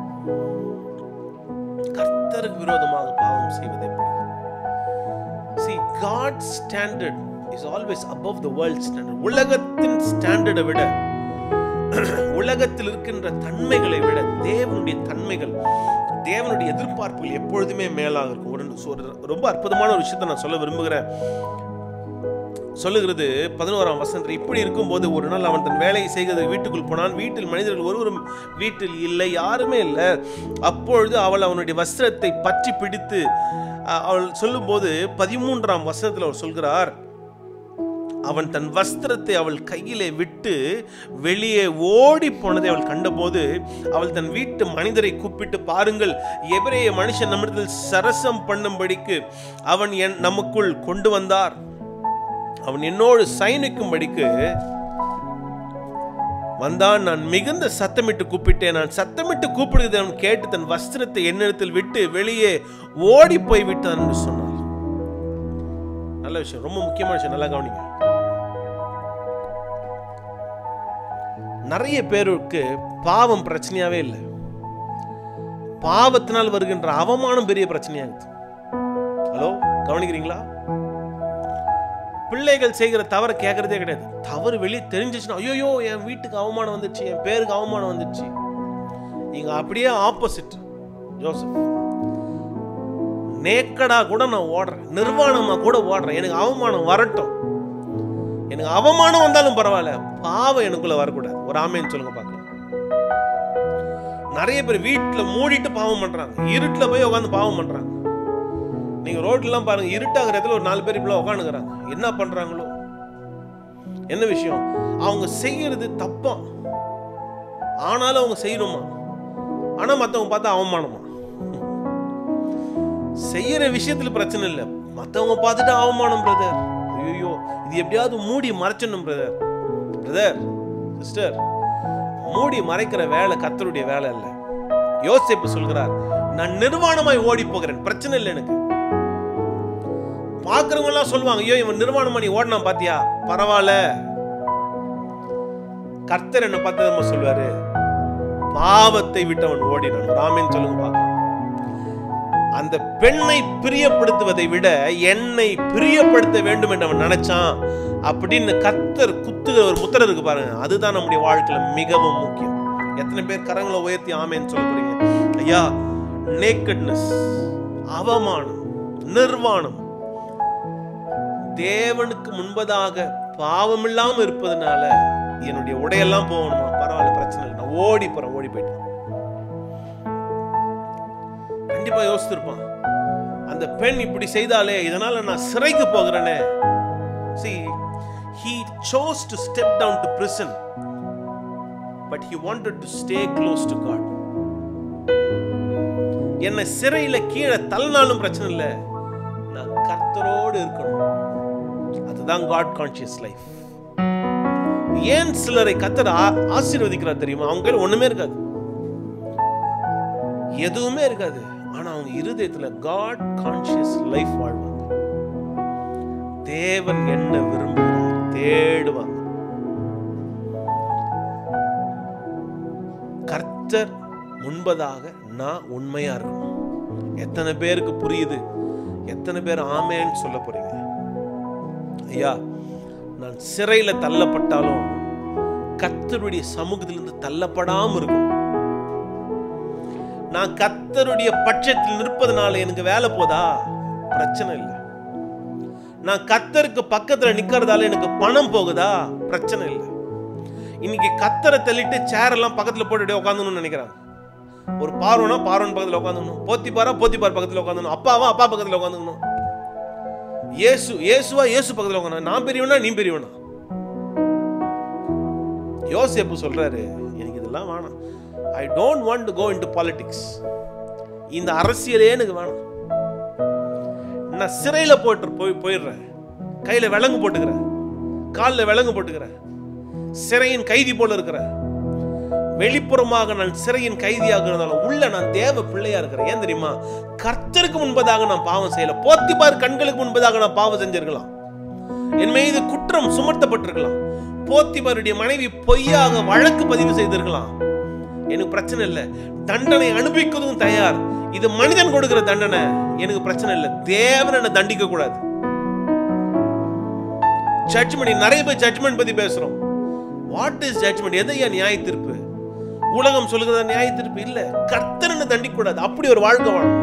கர்த்தருக்கு விரோதமாக பாவம் செய்வது எப்படி see god's standard is always above the world standard உலகத்தின் ஸ்டாண்டர்டை விட உலகத்தில் இருக்கின்ற தன்மைகளை விட தேவனுடைய தன்மைகள் தேவனுடைய எதிர்பார்ப்புகள் எப்பொழுதுமே மேலாக இருக்கும் ஒரு ஒரு- ரொம்ப அற்புதமான ஒரு விஷயத்தை நான் சொல்ல விரும்புகிறேன் சொல்லுகிறது பதினோராம் வசனத்தில் இப்படி இருக்கும்போது ஒரு நாள் அவன் தன் வேலையை செய்கிறது வீட்டுக்குள் போனான் வீட்டில் மனிதர்கள் ஒருவரும் வீட்டில் இல்லை யாருமே இல்லை அப்பொழுது அவள் அவனுடைய வஸ்திரத்தை பற்றி பிடித்து அஹ், அவள் சொல்லும்போது பதிமூன்றாம் வசனத்தில் அவர் சொல்கிறார் அவன் தன் வஸ்திரத்தை அவள் கையிலே விட்டு வெளியே ஓடி போனதை அவள் கண்டபோது அவள் தன் வீட்டு மனிதரை கூப்பிட்டு பாருங்கள் எபிரேய மனுஷன் நம்மிடத்தில் சரசம் பண்ணும்படிக்கு அவன் என் நமக்குள் கொண்டு வந்தார் அவன் என்னோடு சயனிக்கும்படிக்கு வந்தான் நான் மிகுந்த சத்தமிட்டு கூப்பிட்டேன் நான் சத்தமிட்டு கூப்பிடுகிறதை அவன் கேட்டு தன் வஸ்திரத்தை என்னிடத்தில் விட்டு வெளியே ஓடி போய் விட்டான் என்று சொன்னான் நல்ல விஷயம் ரொம்ப முக்கியமான விஷயம் நல்லா கவனிங்க நிறைய பேருக்கு பாவம் பிரச்சனையாவே இல்லை பாவத்தினால் வருகின்ற அவமானம் பெரிய பிரச்சனையாகுது ஹலோ கவனிக்கிறீங்களா பிள்ளைகள் செய்கிற தவறை கேட்கறதே கிடையாது தவறு வெளியே தெரிஞ்சிச்சுன்னா ஐயோ என் வீட்டுக்கு அவமானம் வந்துச்சு என் பேருக்கு அவமானம் வந்துச்சு நீங்க அப்படியே ஆப்போசிட் ஜோசப் நேக்கடா கூட நான் ஓடுறேன் நிர்வாணமா கூட ஓடுறேன் எனக்கு அவமானம் வரட்டும் எனக்கு அவமானம் வந்தாலும் பரவாயில்ல பாவம் எனக்குள்ள வரக்கூடாது ஒரு ஆமைன்னு சொல்லுங்க பார்க்கலாம் நிறைய பேர் வீட்டுல மூடிட்டு பாவம் பண்றாங்க இருட்டுல போய் உட்காந்து பாவம் பண்றாங்க நீங்க ரோட்லாம் பாருங்க இருட்டாகிற இடத்துல ஒரு நாலு பேர் இப்படி உட்காந்துக்கிறாங்க என்ன பண்றாங்களோ என்ன விஷயம் அவங்க செய்யறது தப்பா ஆனாலும் அவங்க செய்யணுமா ஆனா மத்தவங்க பார்த்தா அவமானமா செய்யற விஷயத்துல பிரச்சனை இல்லை மத்தவங்க பார்த்துட்டு அவமானம் பிரதர் ஐயோ இது எப்படியாவது மூடி மறைச்சிடணும் பிரதர் பிரதர் சிஸ்டர் மூடி மறைக்கிற வேலை கத்தருடைய வேலை இல்ல யோசிப்பு சொல்கிறார் நான் நிர்வாணமாய் ஓடி போகிறேன் பிரச்சனை இல்லை எனக்கு பாக்குறவங்க எல்லாம் சொல்லுவாங்க ஐயோ இவன் நிர்வாணமா நீ ஓடினா பாத்தியா பரவாயில்ல கர்த்தர் என்ன பார்த்து நம்ம சொல்வாரு பாவத்தை விட்டு அவன் ஓடினான் ராமேன் சொல்லுங்க பார்க்கலாம் அந்த பெண்ணை பிரியப்படுத்துவதை விட என்னை பிரியப்படுத்த வேண்டும் என்று அவன் நினைச்சான் அப்படின்னு கர்த்தர் குத்துகிற ஒரு முத்திரை இருக்கு பாருங்க அதுதான் நம்முடைய வாழ்க்கையில மிகவும் முக்கியம் எத்தனை பேர் கரங்களை உயர்த்தி ஆமேன்னு சொல்ல போறீங்க ஐயா நேக்கட்னஸ் அவமானம் நிர்வாணம் தேவனுக்கு முன்பதாக பாவம் இல்லாம இருப்பதனால என்னுடைய உடையெல்லாம் போகணுமா பரவாயில்ல பிரச்சனை இல்லை நான் ஓடி போறேன் ஓடி போயிட்டேன் கண்டிப்பா யோசித்திருப்பான் அந்த பெண் இப்படி செய்தாலே இதனால நான் சிறைக்கு போகிறேனே see he chose to step down to prison but he wanted to stay close to god என்னை சிறையில கீழே தள்ளினாலும் பிரச்சனை இல்லை நான் கர்த்தரோடு இருக்கணும் அதுதான் காட் கான்சியஸ் லைஃப் ஏன் சிலரை கத்தர் ஆ- ஆசீர்வதிக்கிறார் தெரியுமா அவங்க கையில ஒண்ணுமே இருக்காது எதுவுமே இருக்காது ஆனா அவங்க இருதயத்துல காட் கான்சியஸ் லைஃப் வாழ்வாங்க தேவன் என்ன விரும்புகிறார் தேடுவாங்க கர்த்தர் முன்பதாக நான் உண்மையா இருக்கணும் எத்தனை பேருக்கு புரியுது எத்தனை பேர் ஆமேன்னு சொல்ல போறீங்க ஐயா நான் சிறையில தள்ளப்பட்டாலும் கர்த்தருடைய சமூகத்திலிருந்து தள்ளப்படாம இருக்கும் நான் கர்த்தருடைய பட்சத்தில் நிற்பதனால எனக்கு வேலை போதா பிரச்சனை இல்லை நான் கர்த்தருக்கு பக்கத்துல நிக்கிறதால எனக்கு பணம் போகுதா பிரச்சனை இல்லை இன்னைக்கு கத்தரை தள்ளிட்டு சேர் எல்லாம் பக்கத்துல போட்டுட்டு உட்காந்துன்னு நினைக்கிறாங்க ஒரு பார்வனா பார்வன் பக்கத்துல உட்காந்துக்கணும் போத்திப்பாரா போத்திப்பார் பக்கத்துல உட்காந்துக்கணும் அப்பாவா அப்பா பக்கத்துல உட்காந்துக்கணும் இயேசு இயேசுவா இயேசு பக்கத்துல உட்காந்து நான் பெரியவனா நீ பெரியவனா யோசேப்பு சொல்றாரு எனக்கு இதெல்லாம் வேணாம் I don't want to go into politics இந்த அரசியலே எனக்கு வேணாம் நான் சிறையில போட்டு போய் போயிடுறேன் கையில விலங்கு போட்டுக்கிறேன் காலில் விலங்கு போட்டுக்கிறேன் சிறையின் கைதி போல இருக்கிறேன் வெளிப்புறமாக நான் சிறையின் கைதியாக இருந்தாலும் உள்ள நான் தேவ பிள்ளையா இருக்கிறேன் ஏன் தெரியுமா கர்த்தருக்கு முன்பதாக நான் பாவம் செய்யல போத்திபார் கண்களுக்கு முன்பதாக நான் பாவம் செஞ்சிருக்கலாம் என் மீது குற்றம் சுமத்தப்பட்டிருக்கலாம் போத்திபாருடைய மனைவி பொய்யாக வழக்கு பதிவு செய்திருக்கலாம் எனக்கு பிரச்சனை இல்லை தண்டனை அனுபவிக்கிறதும் தயார் இது மனிதன் கொடுக்கிற தண்டனை எனக்கு பிரச்சனை இல்லை தேவன் என்னை தண்டிக்க கூடாது ஜட்ஜ்மெண்ட் நிறைய பேர் ஜட்ஜ்மெண்ட் பத்தி பேசுறோம் வாட் இஸ் ஜட்ஜ்மெண்ட் எதையா நியாய தீர்ப்பு உலகம் சொல்லுகிறதா நியாய தீர்ப்பு இல்ல கர்த்தர் என்ன தண்டிக்க கூடாது அப்படி ஒரு வாழ்க்கை வாழும்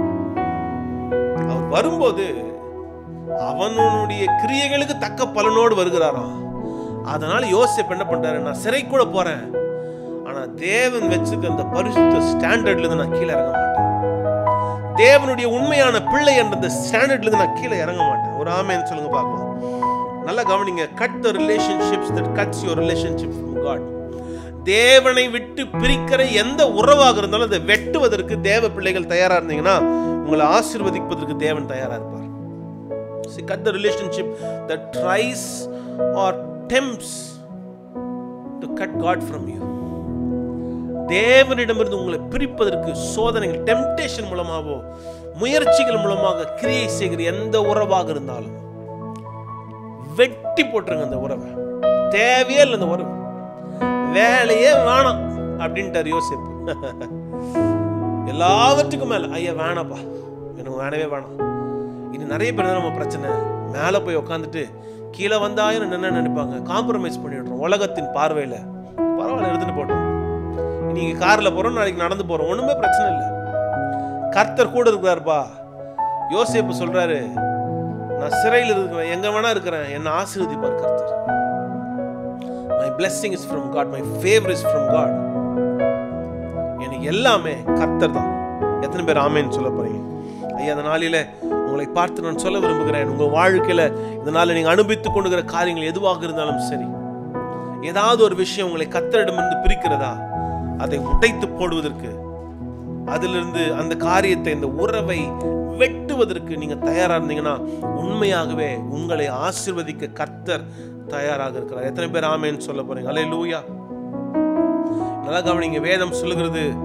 அவர் வரும்போது அவனுடைய கிரியைகளுக்கு தக்க பலனோடு வருகிறாராம் அதனால யோசிப்பு என்ன பண்றாரு நான் சிறை கூட போறேன் ஆனா தேவன் வச்சிருக்க அந்த பரிசுத்த ஸ்டாண்டர்ட்ல இருந்து நான் கீழே இறங்க மாட்டேன் தேவனுடைய உண்மையான பிள்ளை என்ற அந்த ஸ்டாண்டர்ட்ல இருந்து நான் கீழே இறங்க மாட்டேன் ஒரு ஆமேன்னு சொல்லுங்க பார்க்கலாம் நல்லா கவனிங்க cut the relationships that cuts your relationship from God தேவனை விட்டு பிரிக்கிற எந்த உறவாக இருந்தாலும் அதை வெட்டுவதற்கு தேவ பிள்ளைகள் தயாரா இருந்தீங்கன்னா உங்களை ஆசீர்வதிப்பதற்கு தேவன் தயாரா இருப்பார் See, cut the relationship that tries or tempts to cut God from you. தேவனிடமிருந்து உங்களை பிரிப்பதற்கு சோதனைகள் டெம்டேஷன் மூலமாகவோ முயற்சிகள் மூலமாக கிரியை செய்கிற எந்த உறவாக இருந்தாலும் வெட்டி போட்டுருங்க அந்த உறவை தேவையே இல்லை அந்த உறவு வேலையே வேணாம் அப்படின்ட்டார் யோசிப்பு எல்லாவற்றுக்கும் மேல ஐயா வேணாப்பா எனக்கு வேணவே வேணாம் இது நிறைய பேர் தான் நம்ம பிரச்சனை மேலே போய் உட்காந்துட்டு கீழே வந்தாயும் என்ன நினைப்பாங்க காம்ப்ரமைஸ் பண்ணிடுறோம் உலகத்தின் பார்வையில் பரவாயில்ல எடுத்துட்டு போட்டோம் நீங்க கார்ல போறோம் நாளைக்கு நடந்து போறோம் ஒண்ணுமே பிரச்சனை இல்லை கர்த்தர் கூட இருக்கிறாருப்பா யோசேப்பு சொல்றாரு நான் சிறையில் இருக்கிறேன் எங்க வேணா இருக்கிறேன் என்ன ஆசீர்வதிப்பார் கர்த்தர் my blessing is from God my favour is from God எனக்கு எல்லாமே கர்த்தர் தான் எத்தனை பேர் ஆமேன்னு சொல்ல போறீங்க ஐயா அந்த நாளில உங்களை பார்த்து நான் சொல்ல விரும்புகிறேன் உங்க வாழ்க்கையில இந்த நாளில் நீங்க அனுபவித்துக் கொண்டுகிற காரியங்கள் எதுவாக இருந்தாலும் சரி ஏதாவது ஒரு விஷயம் உங்களை கத்தரிடமிருந்து பிரிக்கிறதா அதை உடைத்து போடுவதற்கு அதிலிருந்து அந்த காரியத்தை இந்த உறவை வெட்டுவதற்கு நீங்க தயாரா இருந்தீங்கன்னா உண்மையாகவே உங்களை ஆசிர்வதிக்க கர்த்தர் தயாராக இருக்கிறார் எத்தனை பேர் ஆமேன்னு சொல்ல போறீங்க அலே லூயா நல்லா கவனிங்க வேதம் சொல்லுகிறது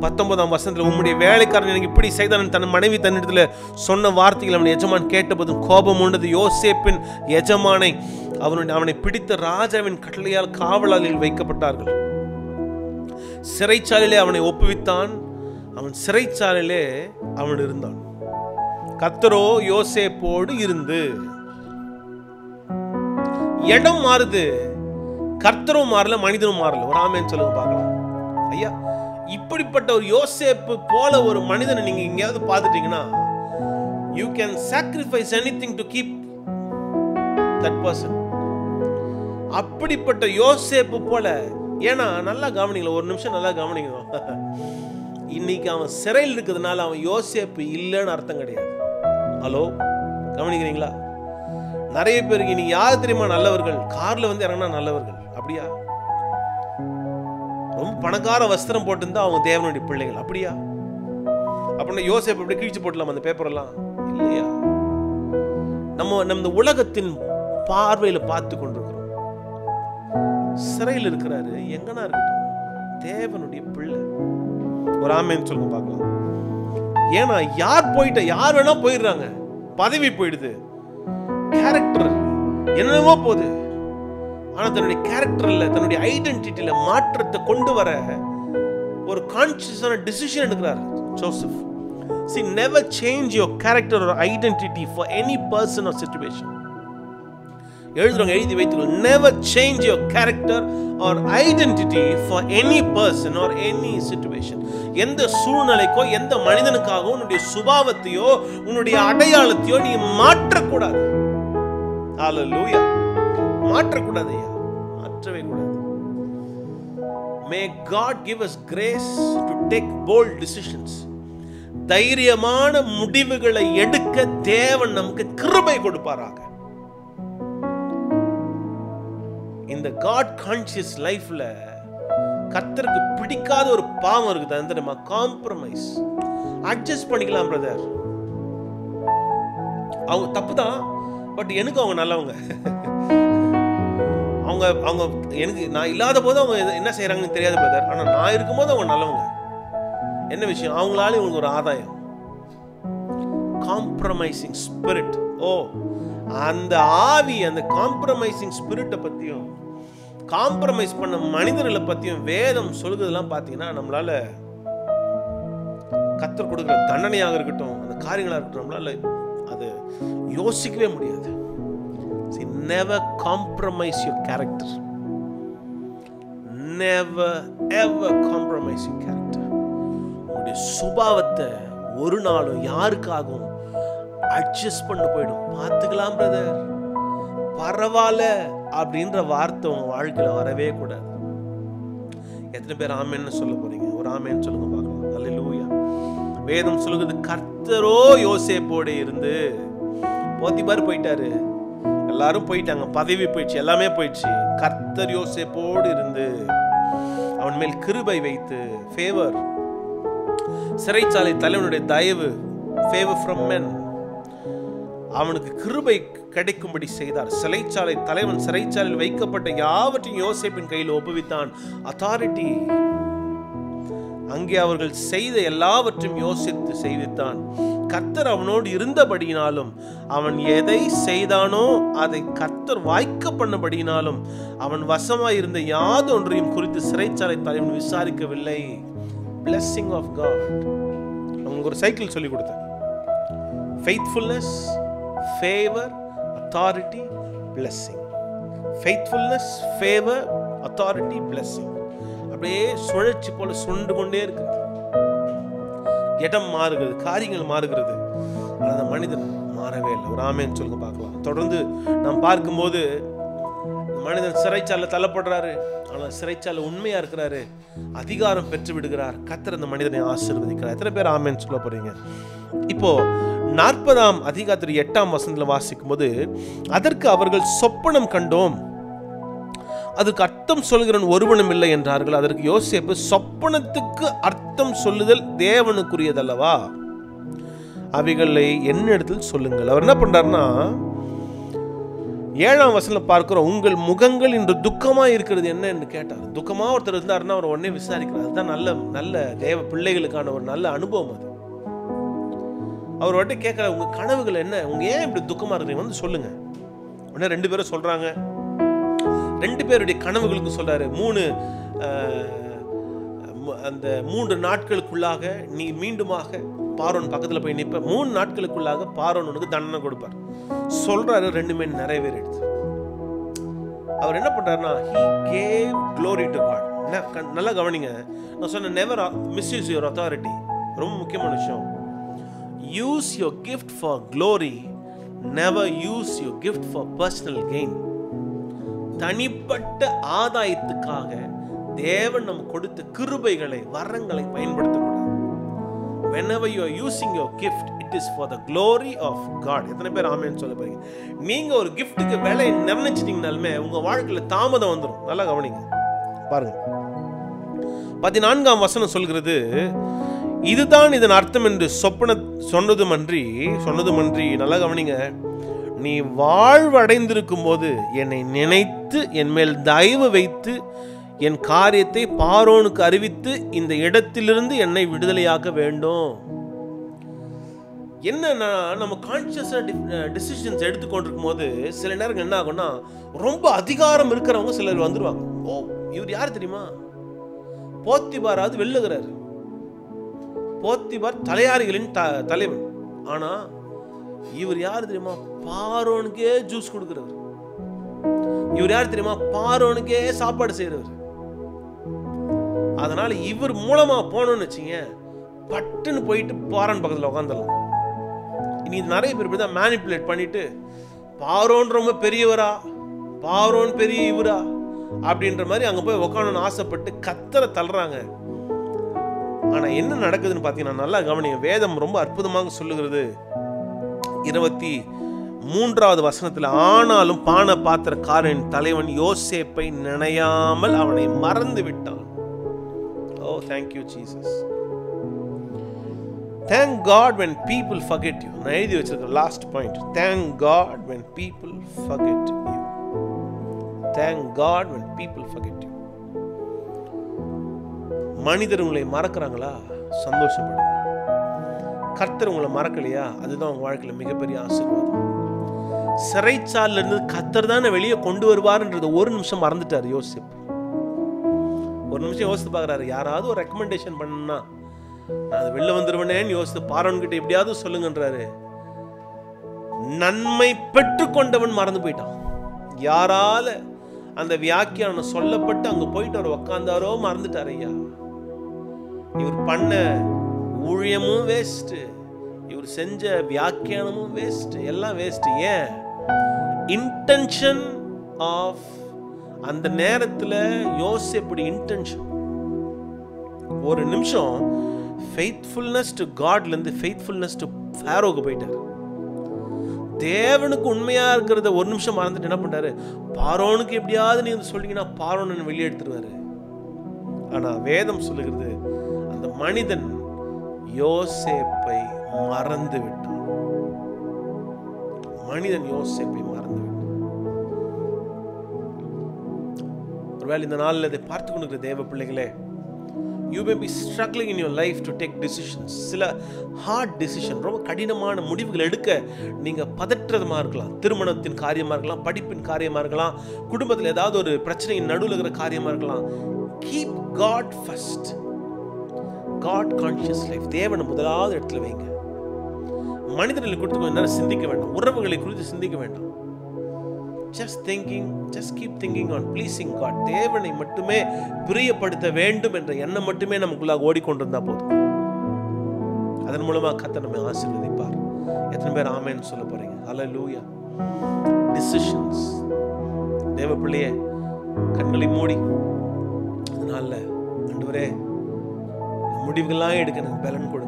பத்தொன்பதாம் வசனத்தில் உம்முடைய வேலைக்காரன் எனக்கு இப்படி செய்தான் தன் மனைவி தன்னிடத்துல சொன்ன வார்த்தைகள் அவன் எஜமான் கேட்டபோதும் கோபம் உண்டது யோசேப்பின் எஜமானை அவனுடைய அவனை பிடித்த ராஜாவின் கட்டளையால் காவலாளில் வைக்கப்பட்டார்கள் சிறைச்சாலையிலே அவனை ஒப்புவித்தான் அவன் சிறைச்சாலையிலே அவன் இருந்தான் கத்தரோ யோசேப்போடு இருந்து இடம் மாறுது கர்த்தரும் மாறல மனிதனும் மாறல ஒரு ஆமேன்னு சொல்லுங்க பார்க்கலாம் ஐயா இப்படிப்பட்ட ஒரு யோசேப்பு போல ஒரு மனிதனை நீங்க எங்கேயாவது பார்த்துட்டீங்கன்னா you can sacrifice anything to keep that person அப்படிப்பட்ட யோசேப்பு போல ஏன்னா நல்லா கவனிங்களா ஒரு நிமிஷம் நல்லா கவனிக்கணும் இன்னைக்கு அவன் சிறையில் இருக்கிறதுனால அவன் யோசேப்பு இல்லைன்னு அர்த்தம் கிடையாது ஹலோ கவனிக்கிறீங்களா நிறைய பேருக்கு நீ யார் தெரியுமா நல்லவர்கள் கார்ல வந்து இறங்கினா நல்லவர்கள் அப்படியா ரொம்ப பணக்கார வஸ்திரம் போட்டிருந்தா அவங்க தேவனுடைய பிள்ளைகள் அப்படியா அப்படின்னா யோசேப் எப்படி கிழிச்சு போட்டலாம் அந்த பேப்பர் எல்லாம் இல்லையா நம்ம நம்ம இந்த உலகத்தின் பார்வையில பார்த்து கொண்டிருக்கிறோம் சிறையில் இருக்கிறாரு எங்கனா இருக்கட்டும் தேவனுடைய பிள்ளை ஒரு ஆமேன்னு சொல்லுங்க பார்க்கலாம் ஏன்னா யார் போயிட்ட யார் வேணா போயிடுறாங்க பதவி போயிடுது கேரக்டர் என்னென்னமோ போகுது ஆனா தன்னுடைய கேரக்டர்ல தன்னுடைய ஐடென்டிட்டியில மாற்றத்தை கொண்டு வர ஒரு கான்சியஸான டிசிஷன் எடுக்கிறார் Joseph see never change your character ஒரு identity for any person or situation எழுதுறவங்க எழுதி வைத்துக்கொள் never change your character or identity for any person or any situation எந்த சூழ்நிலைக்கோ எந்த மனிதனுக்காகவோ உன்னுடைய சுபாவத்தையோ உன்னுடைய அடையாளத்தையோ நீ மாற்றக்கூடாது ஹalleluya மாற்றக்கூடாது ஐயா மாற்றவே கூடாது may God give us grace to take bold decisions தைரியமான முடிவுகளை எடுக்க தேவன் நமக்கு கிருபை கொடுப்பாராக இந்த காட் கான்சியஸ் லைஃப்ல கர்த்தருக்கு பிடிக்காத ஒரு பாவம் இருக்குது அது தெரியுமா காம்ப்ரமைஸ் அட்ஜஸ்ட் பண்ணிக்கலாம் பிரதர் அவங்க தப்பு தான் பட் எனக்கு அவங்க நல்லவங்க அவங்க அவங்க எனக்கு நான் இல்லாத போது அவங்க எது- என்ன செய்றாங்கன்னு தெரியாது பிரதர் ஆனா நான் இருக்கும்போது அவங்க நல்லவங்க என்ன விஷயம் அவங்களால இவங்களுக்கு ஒரு ஆதாயம் காம்ப்ரமைசிங் ஸ்பிரிட் ஓ அந்த ஆவி அந்த காம்ப்ரமைசிங் ஸ்பிரிட்டை பத்தியும் காம்ப்ரமைஸ் பண்ண மனிதர்களை பத்தியும் வேதம் சொல்லுறதெல்லாம் பார்த்தீங்கன்னா நம்மளால கத்தர் கொடுக்குற தண்டனையாக இருக்கட்டும் அந்த காரியங்களாக இருக்கட்டும் நம்மளால அது யோசிக்கவே முடியாது never compromise your character never ever compromise your character உங்களுடைய சுபாவத்தை ஒரு நாளும் யாருக்காகவும் அட்ஜஸ்ட் பண்ண போயிடும் பார்த்துக்கலாம் பிரதர் பரவாயில்ல அப்படின்ற வார்த்தை உங்க வாழ்க்கையில வரவே கூடாது எத்தனை பேர் ஆமேன்னு சொல்ல போறீங்க ஒரு ஆமேன்னு சொல்லுங்க பார்க்கலாம் அல்லேலூயா வேதம் சொல்லுகிறது கர்த்தரோ யோசேப்போட இருந்து போத்திபார் போயிட்டாரு எல்லாரும் போயிட்டாங்க பதவி போயிடுச்சு எல்லாமே போயிடுச்சு கர்த்தர் யோசேப்போடு இருந்து அவன் மேல் கிருபை வைத்து ஃபேவர் சிறைச்சாலை தலைவனுடைய தயவு ஃபேவர் ஃப்ரம் men அவனுக்கு கிருபை கிடைக்கும்படி செய்தார் சிறைச்சாலை தலைவன் சிறைச்சாலையில் வைக்கப்பட்ட யாவற்றையும் யோசேப்பின் கையில் ஒப்புவித்தான் அத்தாரிட்டி அங்கே அவர்கள் செய்த எல்லாவற்றையும் யோசித்து செய்வித்தான் கர்த்தர் அவனோடு இருந்தபடியினாலும் அவன் எதை செய்தானோ அதை கர்த்தர் வாய்க்க பண்ணபடியினாலும் அவன் வசமாய் இருந்த யாதொன்றையும் குறித்து சிறைச்சாலை தலைவன் விசாரிக்கவில்லை blessing of God அவங்களுக்கு ஒரு சைக்கிள் சொல்லி கொடுத்தேன் faithfulness favor authority blessing faithfulness favor authority blessing அப்படியே சுழற்சி போல சுண்டு கொண்டே இருக்கு இடம் மாறுகிறது காரியங்கள் மாறுகிறது ஆனா அந்த மனிதன் மாறவே இல்லை ஒரு ஆமேன்னு சொல்லுங்க பார்க்கலாம் தொடர்ந்து நாம் பார்க்கும்போது இந்த மனிதன் சிறைச்சாலை தள்ளப்படுறாரு ஆனால் சிறைச்சாலை உண்மையா இருக்கிறாரு அதிகாரம் பெற்று விடுகிறார் கத்தர் அந்த மனிதனை ஆசீர்வதிக்கிறார் எத்தனை பேர் ஆமேன்னு சொல்ல போறீங்க இப்போ நாற்பதாம் அதிகாரத்தில் எட்டாம் வசனத்தில் வாசிக்கும் போது அதற்கு அவர்கள் சொப்பனம் கண்டோம் அதுக்கு அர்த்தம் சொல்கிறவன் ஒருவனும் இல்லை என்றார்கள் அதற்கு யோசேப்பு சொப்பனத்துக்கு அர்த்தம் சொல்லுதல் தேவனுக்குரியதல்லவா அவைகளை என்னிடத்தில் சொல்லுங்கள் அவர் என்ன பண்றாருன்னா ஏழாம் வசனம் பார்க்கிறோம் உங்கள் முகங்கள் இன்று துக்கமா இருக்கிறது என்ன என்று கேட்டார் துக்கமா ஒருத்தர் இருந்தாருன்னா அவர் உடனே விசாரிக்கிறார் அதுதான் நல்ல நல்ல தேவ பிள்ளைகளுக்கான ஒரு நல்ல அனுபவம் அது அவர் வட்டி கேட்கிற உங்க கனவுகள் என்ன உங்க ஏன் இப்படி துக்கமா இருக்கிறீங்க வந்து சொல்லுங்க உடனே ரெண்டு பேரும் சொல்றாங்க ரெண்டு பேருடைய கனவுகளுக்கு சொல்றாரு மூணு அஹ், மு- அந்த மூன்று நாட்களுக்குள்ளாக நீ மீண்டுமாக பாரோன் பக்கத்துல போய் நிற்ப மூணு நாட்களுக்குள்ளாக பாரோன் உனக்கு தண்டனை கொடுப்பார் சொல்றாரு ரெண்டுமே நிறைவேறிடுது அவர் என்ன பண்றாருன்னா he gave glory to god ந- க- நல்லா கவனிங்க நான் சொன்ன நெவர் மிஸ்யூஸ் யுவர் authority ரொம்ப முக்கியமான விஷயம் use your gift for glory never use your gift for personal gain தனிப்பட்ட ஆதாயத்துக்காக தேவன் நம்ம கொடுத்த கிருபைகளை வரங்களை பயன்படுத்தக்கூடாது whenever you are using your gift it is for the glory of god எத்தனை பேர் ஆமென்னு சொல்ல போறீங்க நீங்க ஒரு கிஃப்ட்டுக்கு விலை நிர்ணயிச்சிட்டீங்கனாலுமே உங்க வாழ்க்கையில தாமதம் வந்துடும் நல்லா கவனிங்க பாருங்க பதினான்காம் வசனம் சொல்கிறது இதுதான் இதன் அர்த்தம் என்று சொப்பன சொன்னதுமன்றி சொன்னதுமன்றி நல்லா கவனிங்க நீ வாழ்வடைந்திருக்கும் போது என்னை நினைத்து என் மேல் தயவு வைத்து என் காரியத்தை பாரோனுக்கு அறிவித்து இந்த இடத்திலிருந்து என்னை விடுதலையாக்க வேண்டும் என்னன்னா நம்ம கான்சியஸாக டிசிஷன்ஸ் எடுத்துக்கொண்டிருக்கும் போது சில நேரங்கள் என்ன ஆகும்னா ரொம்ப அதிகாரம் இருக்கிறவங்க சிலர் வந்துருவாங்க ஓ இவர் யார் தெரியுமா போத்திபாராவது வெல்லுகிறார் போத்திபார் தலையாரிகளின் த தலைவன் ஆனா இவர் யார் தெரியுமா பாரோனுக்கே ஜூஸ் கொடுக்கிறவர் இவர் யார் தெரியுமா பாரோனுக்கே சாப்பாடு செய்யறவர் அதனால இவர் மூலமா போனோம்னு வச்சுங்க பட்டுன்னு போயிட்டு பாரான் பக்கத்துல உட்காந்துடலாம் இனி இது நிறைய பேர் இப்படி தான் மேனிப்புலேட் பண்ணிட்டு பாரோன் ரொம்ப பெரியவரா பாரோன் பெரிய இவரா அப்படின்ற மாதிரி அங்க போய் உக்காணும்னு ஆசைப்பட்டு கத்தரை தள்ளுறாங்க ஆனா என்ன நடக்குதுன்னு பார்த்தீங்கன்னா நல்லா கவனிங்க வேதம் ரொம்ப அற்புதமாக சொல்லுகிறது இருபத்தி மூன்றாவது வசனத்தில் ஆனாலும் பான பாத்திரக்காரன் தலைவன் யோசேப்பை நினையாமல் அவனை மறந்து விட்டான் oh thank you Jesus thank God when people forget you நான் எழுதி வச்சிருக்கேன் last point thank God when people forget you thank God when people forget you மனிதர் உங்களை மறக்கிறாங்களா சந்தோஷப்படுங்க கர்த்தர் உங்களை மறக்கலையா அதுதான் உங்க வாழ்க்கையில மிகப்பெரிய ஆசீர்வாதம் சிறைச்சாலையில இருந்து கர்த்தர் தானே வெளியே கொண்டு வருவார்ன்றத ஒரு நிமிஷம் மறந்துட்டார் யோசிப் ஒரு நிமிஷம் யோசித்து பார்க்குறாரு யாராவது ஒரு ரெக்கமெண்டேஷன் பண்ணா நான் அது வெளில வந்துருவேனேன்னு யோசித்து பாரவன்கிட்ட எப்படியாவது சொல்லுங்கன்றாரு நன்மை பெற்றுக்கொண்டவன் மறந்து போயிட்டான் யாரால அந்த வியாக்கியானம் சொல்லப்பட்டு அங்க போயிட்டு அவர் உக்காந்தாரோ மறந்துட்டார் ஐயா இவர் பண்ண ஊழியமும் வேஸ்ட் இவர் செஞ்ச வியாக்கியானமும் வேஸ்ட் எல்லாம் வேஸ்ட் ஏன் இன்டென்ஷன் ஆஃப் அந்த நேரத்தில் யோசிப்படி இன்டென்ஷன் ஒரு நிமிஷம் ஃபெய்த்ஃபுல்னஸ் டு காட்லேருந்து ஃபெய்த்ஃபுல்னஸ் டு ஃபேரோக்கு போயிட்டார் தேவனுக்கு உண்மையா இருக்கிறத ஒரு நிமிஷம் மறந்துட்டு என்ன பண்றாரு பாரோனுக்கு எப்படியாவது நீ வந்து சொல்லிங்கன்னா பாரோன் வெளியே எடுத்துருவாரு ஆனா வேதம் சொல்லுகிறது அந்த மனிதன் யோசேப்பை மறந்து விட்டான் மனிதன் யோசேப்பை மறந்து விட்டான் ஒருவேளை இந்த நாளில் இதை பார்த்து கொண்டிருக்கிற தேவ பிள்ளைகளே you may be struggling in your life to take decisions சில ஹார்ட் டிசிஷன் ரொம்ப கடினமான முடிவுகள் எடுக்க நீங்கள் பதற்றமாக இருக்கலாம் திருமணத்தின் காரியமாக இருக்கலாம் படிப்பின் காரியமாக இருக்கலாம் குடும்பத்தில் ஏதாவது ஒரு பிரச்சனையின் நடுவில் இருக்கிற காரியமாக இருக்கலாம் keep God first God conscious life தேவனை முதலாவது இடத்துல வைங்க மனிதர்களை குறித்து கொஞ்ச நேரம் சிந்திக்க வேண்டாம் உறவுகளை குறித்து சிந்திக்க வேண்டாம் just thinking just keep thinking on pleasing God தேவனை மட்டுமே பிரியப்படுத்த வேண்டும் என்ற எண்ணம் மட்டுமே நமக்குள்ளாக ஓடிக்கொண்டிருந்தா போதும் அதன் மூலமா கத்த நம்மை ஆசீர்வதிப்பார் எத்தனை பேர் ஆமேன்னு சொல்ல போறீங்க அல்ல லூயா டிசிஷன்ஸ் தேவ பிள்ளையே கண்களை மூடி அதனால ஆண்டவரே இந்த முடிவுகள்லாம் எடுக்க எனக்கு பலன் கொடுங்க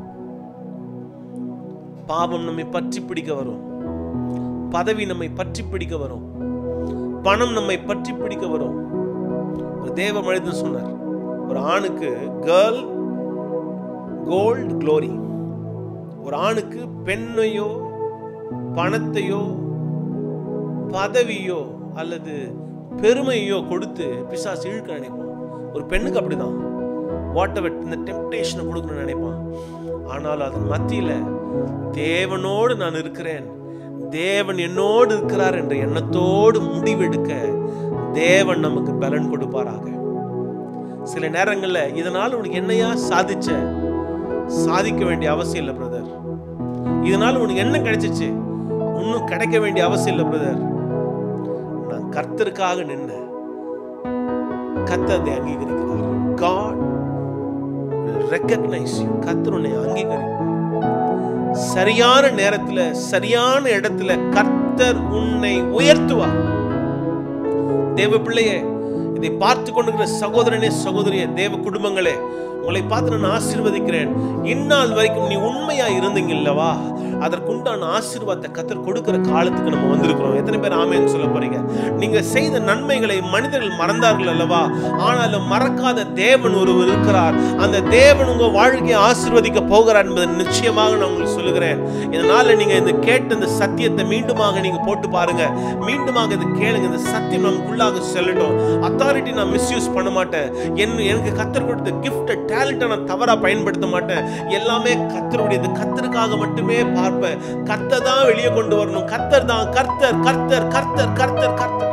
பாவம் நம்மை பற்றி பிடிக்க வரும் பதவி நம்மை பற்றி பிடிக்க வரும் பணம் நம்மை பற்றி பிடிக்க வரும் ஒரு தேவ மனிதன் சொன்னார் ஒரு ஆணுக்கு கேர்ள் கோல்டு க்ளோரி ஒரு ஆணுக்கு பெண்ணையோ பணத்தையோ பதவியோ அல்லது பெருமையோ கொடுத்து பிசாசு இழுக்க நினைப்பான் ஒரு பெண்ணுக்கு அப்படிதான் வாட் எவர் இந்த டெம்டேஷனை கொடுக்கணும்னு நினைப்பான் ஆனால் அதன் மத்தியில தேவனோடு நான் இருக்கிறேன் தேவன் என்னோடு இருக்கிறார் என்ற எண்ணத்தோடு முடிவெடுக்க தேவன் நமக்கு பலன் கொடுப்பாராக சில நேரங்கள்ல இதனால உனக்கு என்னையா சாதிச்ச சாதிக்க வேண்டிய அவசியம் இல்லை பிரதர் இதனால உனக்கு என்ன கிடைச்சிச்சு இன்னும் கிடைக்க வேண்டிய அவசியம் இல்லை பிரதர் நான் கர்த்தருக்காக நின்ன கர்த்தர் அதை அங்கீகரிக்கிறார் காட் ரெக்கக்னைஸ் யூ கர்த்தர் உன்னை அங்கீகரிப்பார் சரியான நேரத்துல சரியான இடத்துல கர்த்தர் உன்னை உயர்த்துவார் தேவ பிள்ளையே இதை பார்த்து கொண்டிருக்கிற சகோதரனே சகோதரியே தேவ குடும்பங்களே உங்களை பார்த்து நான் ஆசீர்வதிக்கிறேன் இந்நாள் வரைக்கும் நீ உண்மையா இருந்தீங்க இல்லவா அதற்குண்டான ஆசீர்வாதத்தை கத்தர் கொடுக்கிற காலத்துக்கு நம்ம வந்திருக்கிறோம் எத்தனை பேர் ஆமேன்னு சொல்ல போறீங்க நீங்க செய்த நன்மைகளை மனிதர்கள் மறந்தார்கள் அல்லவா ஆனாலும் மறக்காத தேவன் ஒருவர் இருக்கிறார் அந்த தேவன் உங்க வாழ்க்கையை ஆசீர்வதிக்க போகிறார் என்பதை நிச்சயமாக நான் உங்களுக்கு சொல்லுகிறேன் இதனால நீங்க இந்த கேட்ட இந்த சத்தியத்தை மீண்டுமாக நீங்க போட்டு பாருங்க மீண்டுமாக இதை கேளுங்க இந்த சத்தியம் நமக்குள்ளாக செல்லட்டும் அத்தாரிட்டி நான் மிஸ்யூஸ் பண்ண மாட்டேன் என் எனக்கு கத்தர் கொடுத்த கிஃப்ட் டேலண்ட்டை நான் தவறா பயன்படுத்த மாட்டேன் எல்லாமே கத்தருடையது கத்தருக்காக மட்டுமே பார்ப்பேன் கர்த்தர் தான் வெளியே கொண்டு வரணும் கர்த்தர் தான் கர்த்தர் கர்த்தர் கர்த்தர் கர்த்தர் கர்த்தர்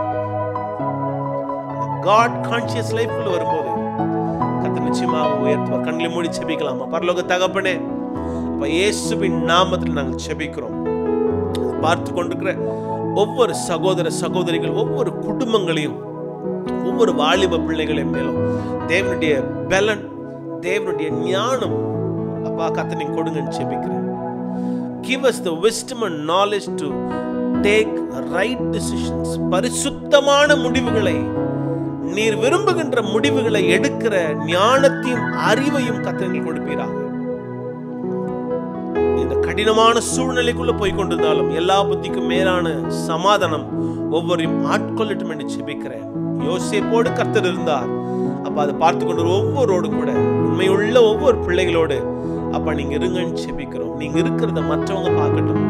காட் கான்சியஸ் லைஃப்ல வரும்போது கர்த்தர் நிச்சயமாக உயர்த்துவார் கண்களை மூடி செபிக்கலாமா பரலோக தகப்பனே அப்ப இயேசுவின் நாமத்தில் நாங்கள் செபிக்கிறோம் பார்த்து கொண்டிருக்கிற ஒவ்வொரு சகோதர சகோதரிகள் ஒவ்வொரு குடும்பங்களையும் ஒவ்வொரு வாலிப பிள்ளைகளின் மேலும் தேவனுடைய பலன் தேவனுடைய ஞானம் அப்பா கத்த நீங்க கொடுங்கன்னு செபிக்கிறேன் give us the wisdom and knowledge to take right decisions பரிசுத்தமான முடிவுகளை நீர் விரும்புகின்ற முடிவுகளை எடுக்கிற ஞானத்தையும் அறிவையும் கத்தங்கள் கொடுப்பீராக இந்த கடினமான சூழ்நிலைக்குள்ள போய் கொண்டிருந்தாலும் எல்லா புத்திக்கும் மேலான சமாதானம் ஒவ்வொரையும் ஆட்கொள்ளட்டும் என்று செபிக்கிறேன் யோசேப்போடு கர்த்தர் இருந்தார் அப்ப அதை பார்த்து கொண்டு ஒவ்வொருவோடு கூட உண்மையுள்ள ஒவ்வொரு பிள்ளைகளோடு அப்ப நீங்க இருங்கன்னு செபிக்கிறோம் நீங்க இருக்கிறத மற்றவங்க பார்க்கட்டும்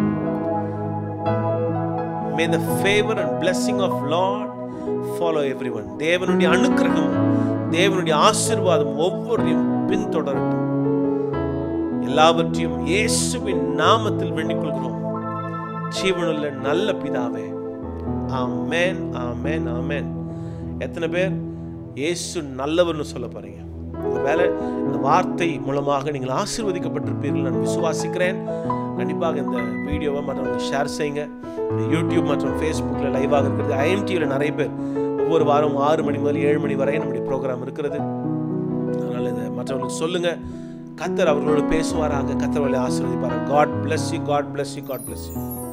may the favour and blessing of Lord follow everyone தேவனுடைய அனுக்கிரகம் தேவனுடைய ஆசீர்வாதம் ஒவ்வொருவரையும் பின்தொடரட்டும் எல்லாவற்றையும் இயேசுவின் நாமத்தில் வேண்டிக் கொள்கிறோம் ஜீவனுள்ள நல்ல பிதாவே ஆமென் ஆமென் ஆமென் எத்தனை பேர் இயேசு நல்லவர்னு சொல்ல போறீங்க ஒருவேளை இந்த வார்த்தை மூலமாக நீங்கள் ஆசீர்வதிக்கப்பட்டிருப்பீர்கள் நான் விசுவாசிக்கிறேன் கண்டிப்பாக இந்த வீடியோவை மற்றவங்க ஷேர் செய்யுங்க இந்த யூடியூப் மற்றும் ஃபேஸ்புக்கில் லைவாக இருக்கிறது ஐஎம்டியில் நிறைய பேர் ஒவ்வொரு வாரம் ஆறு மணி முதல் ஏழு மணி வரை நம்முடைய ப்ரோக்ராம் இருக்கிறது அதனால் இதை மற்றவங்களுக்கு சொல்லுங்க கத்தர் அவர்களோடு பேசுவாராக கத்தர் அவர்களை ஆசீர்வதிப்பார் God bless you God bless you God bless you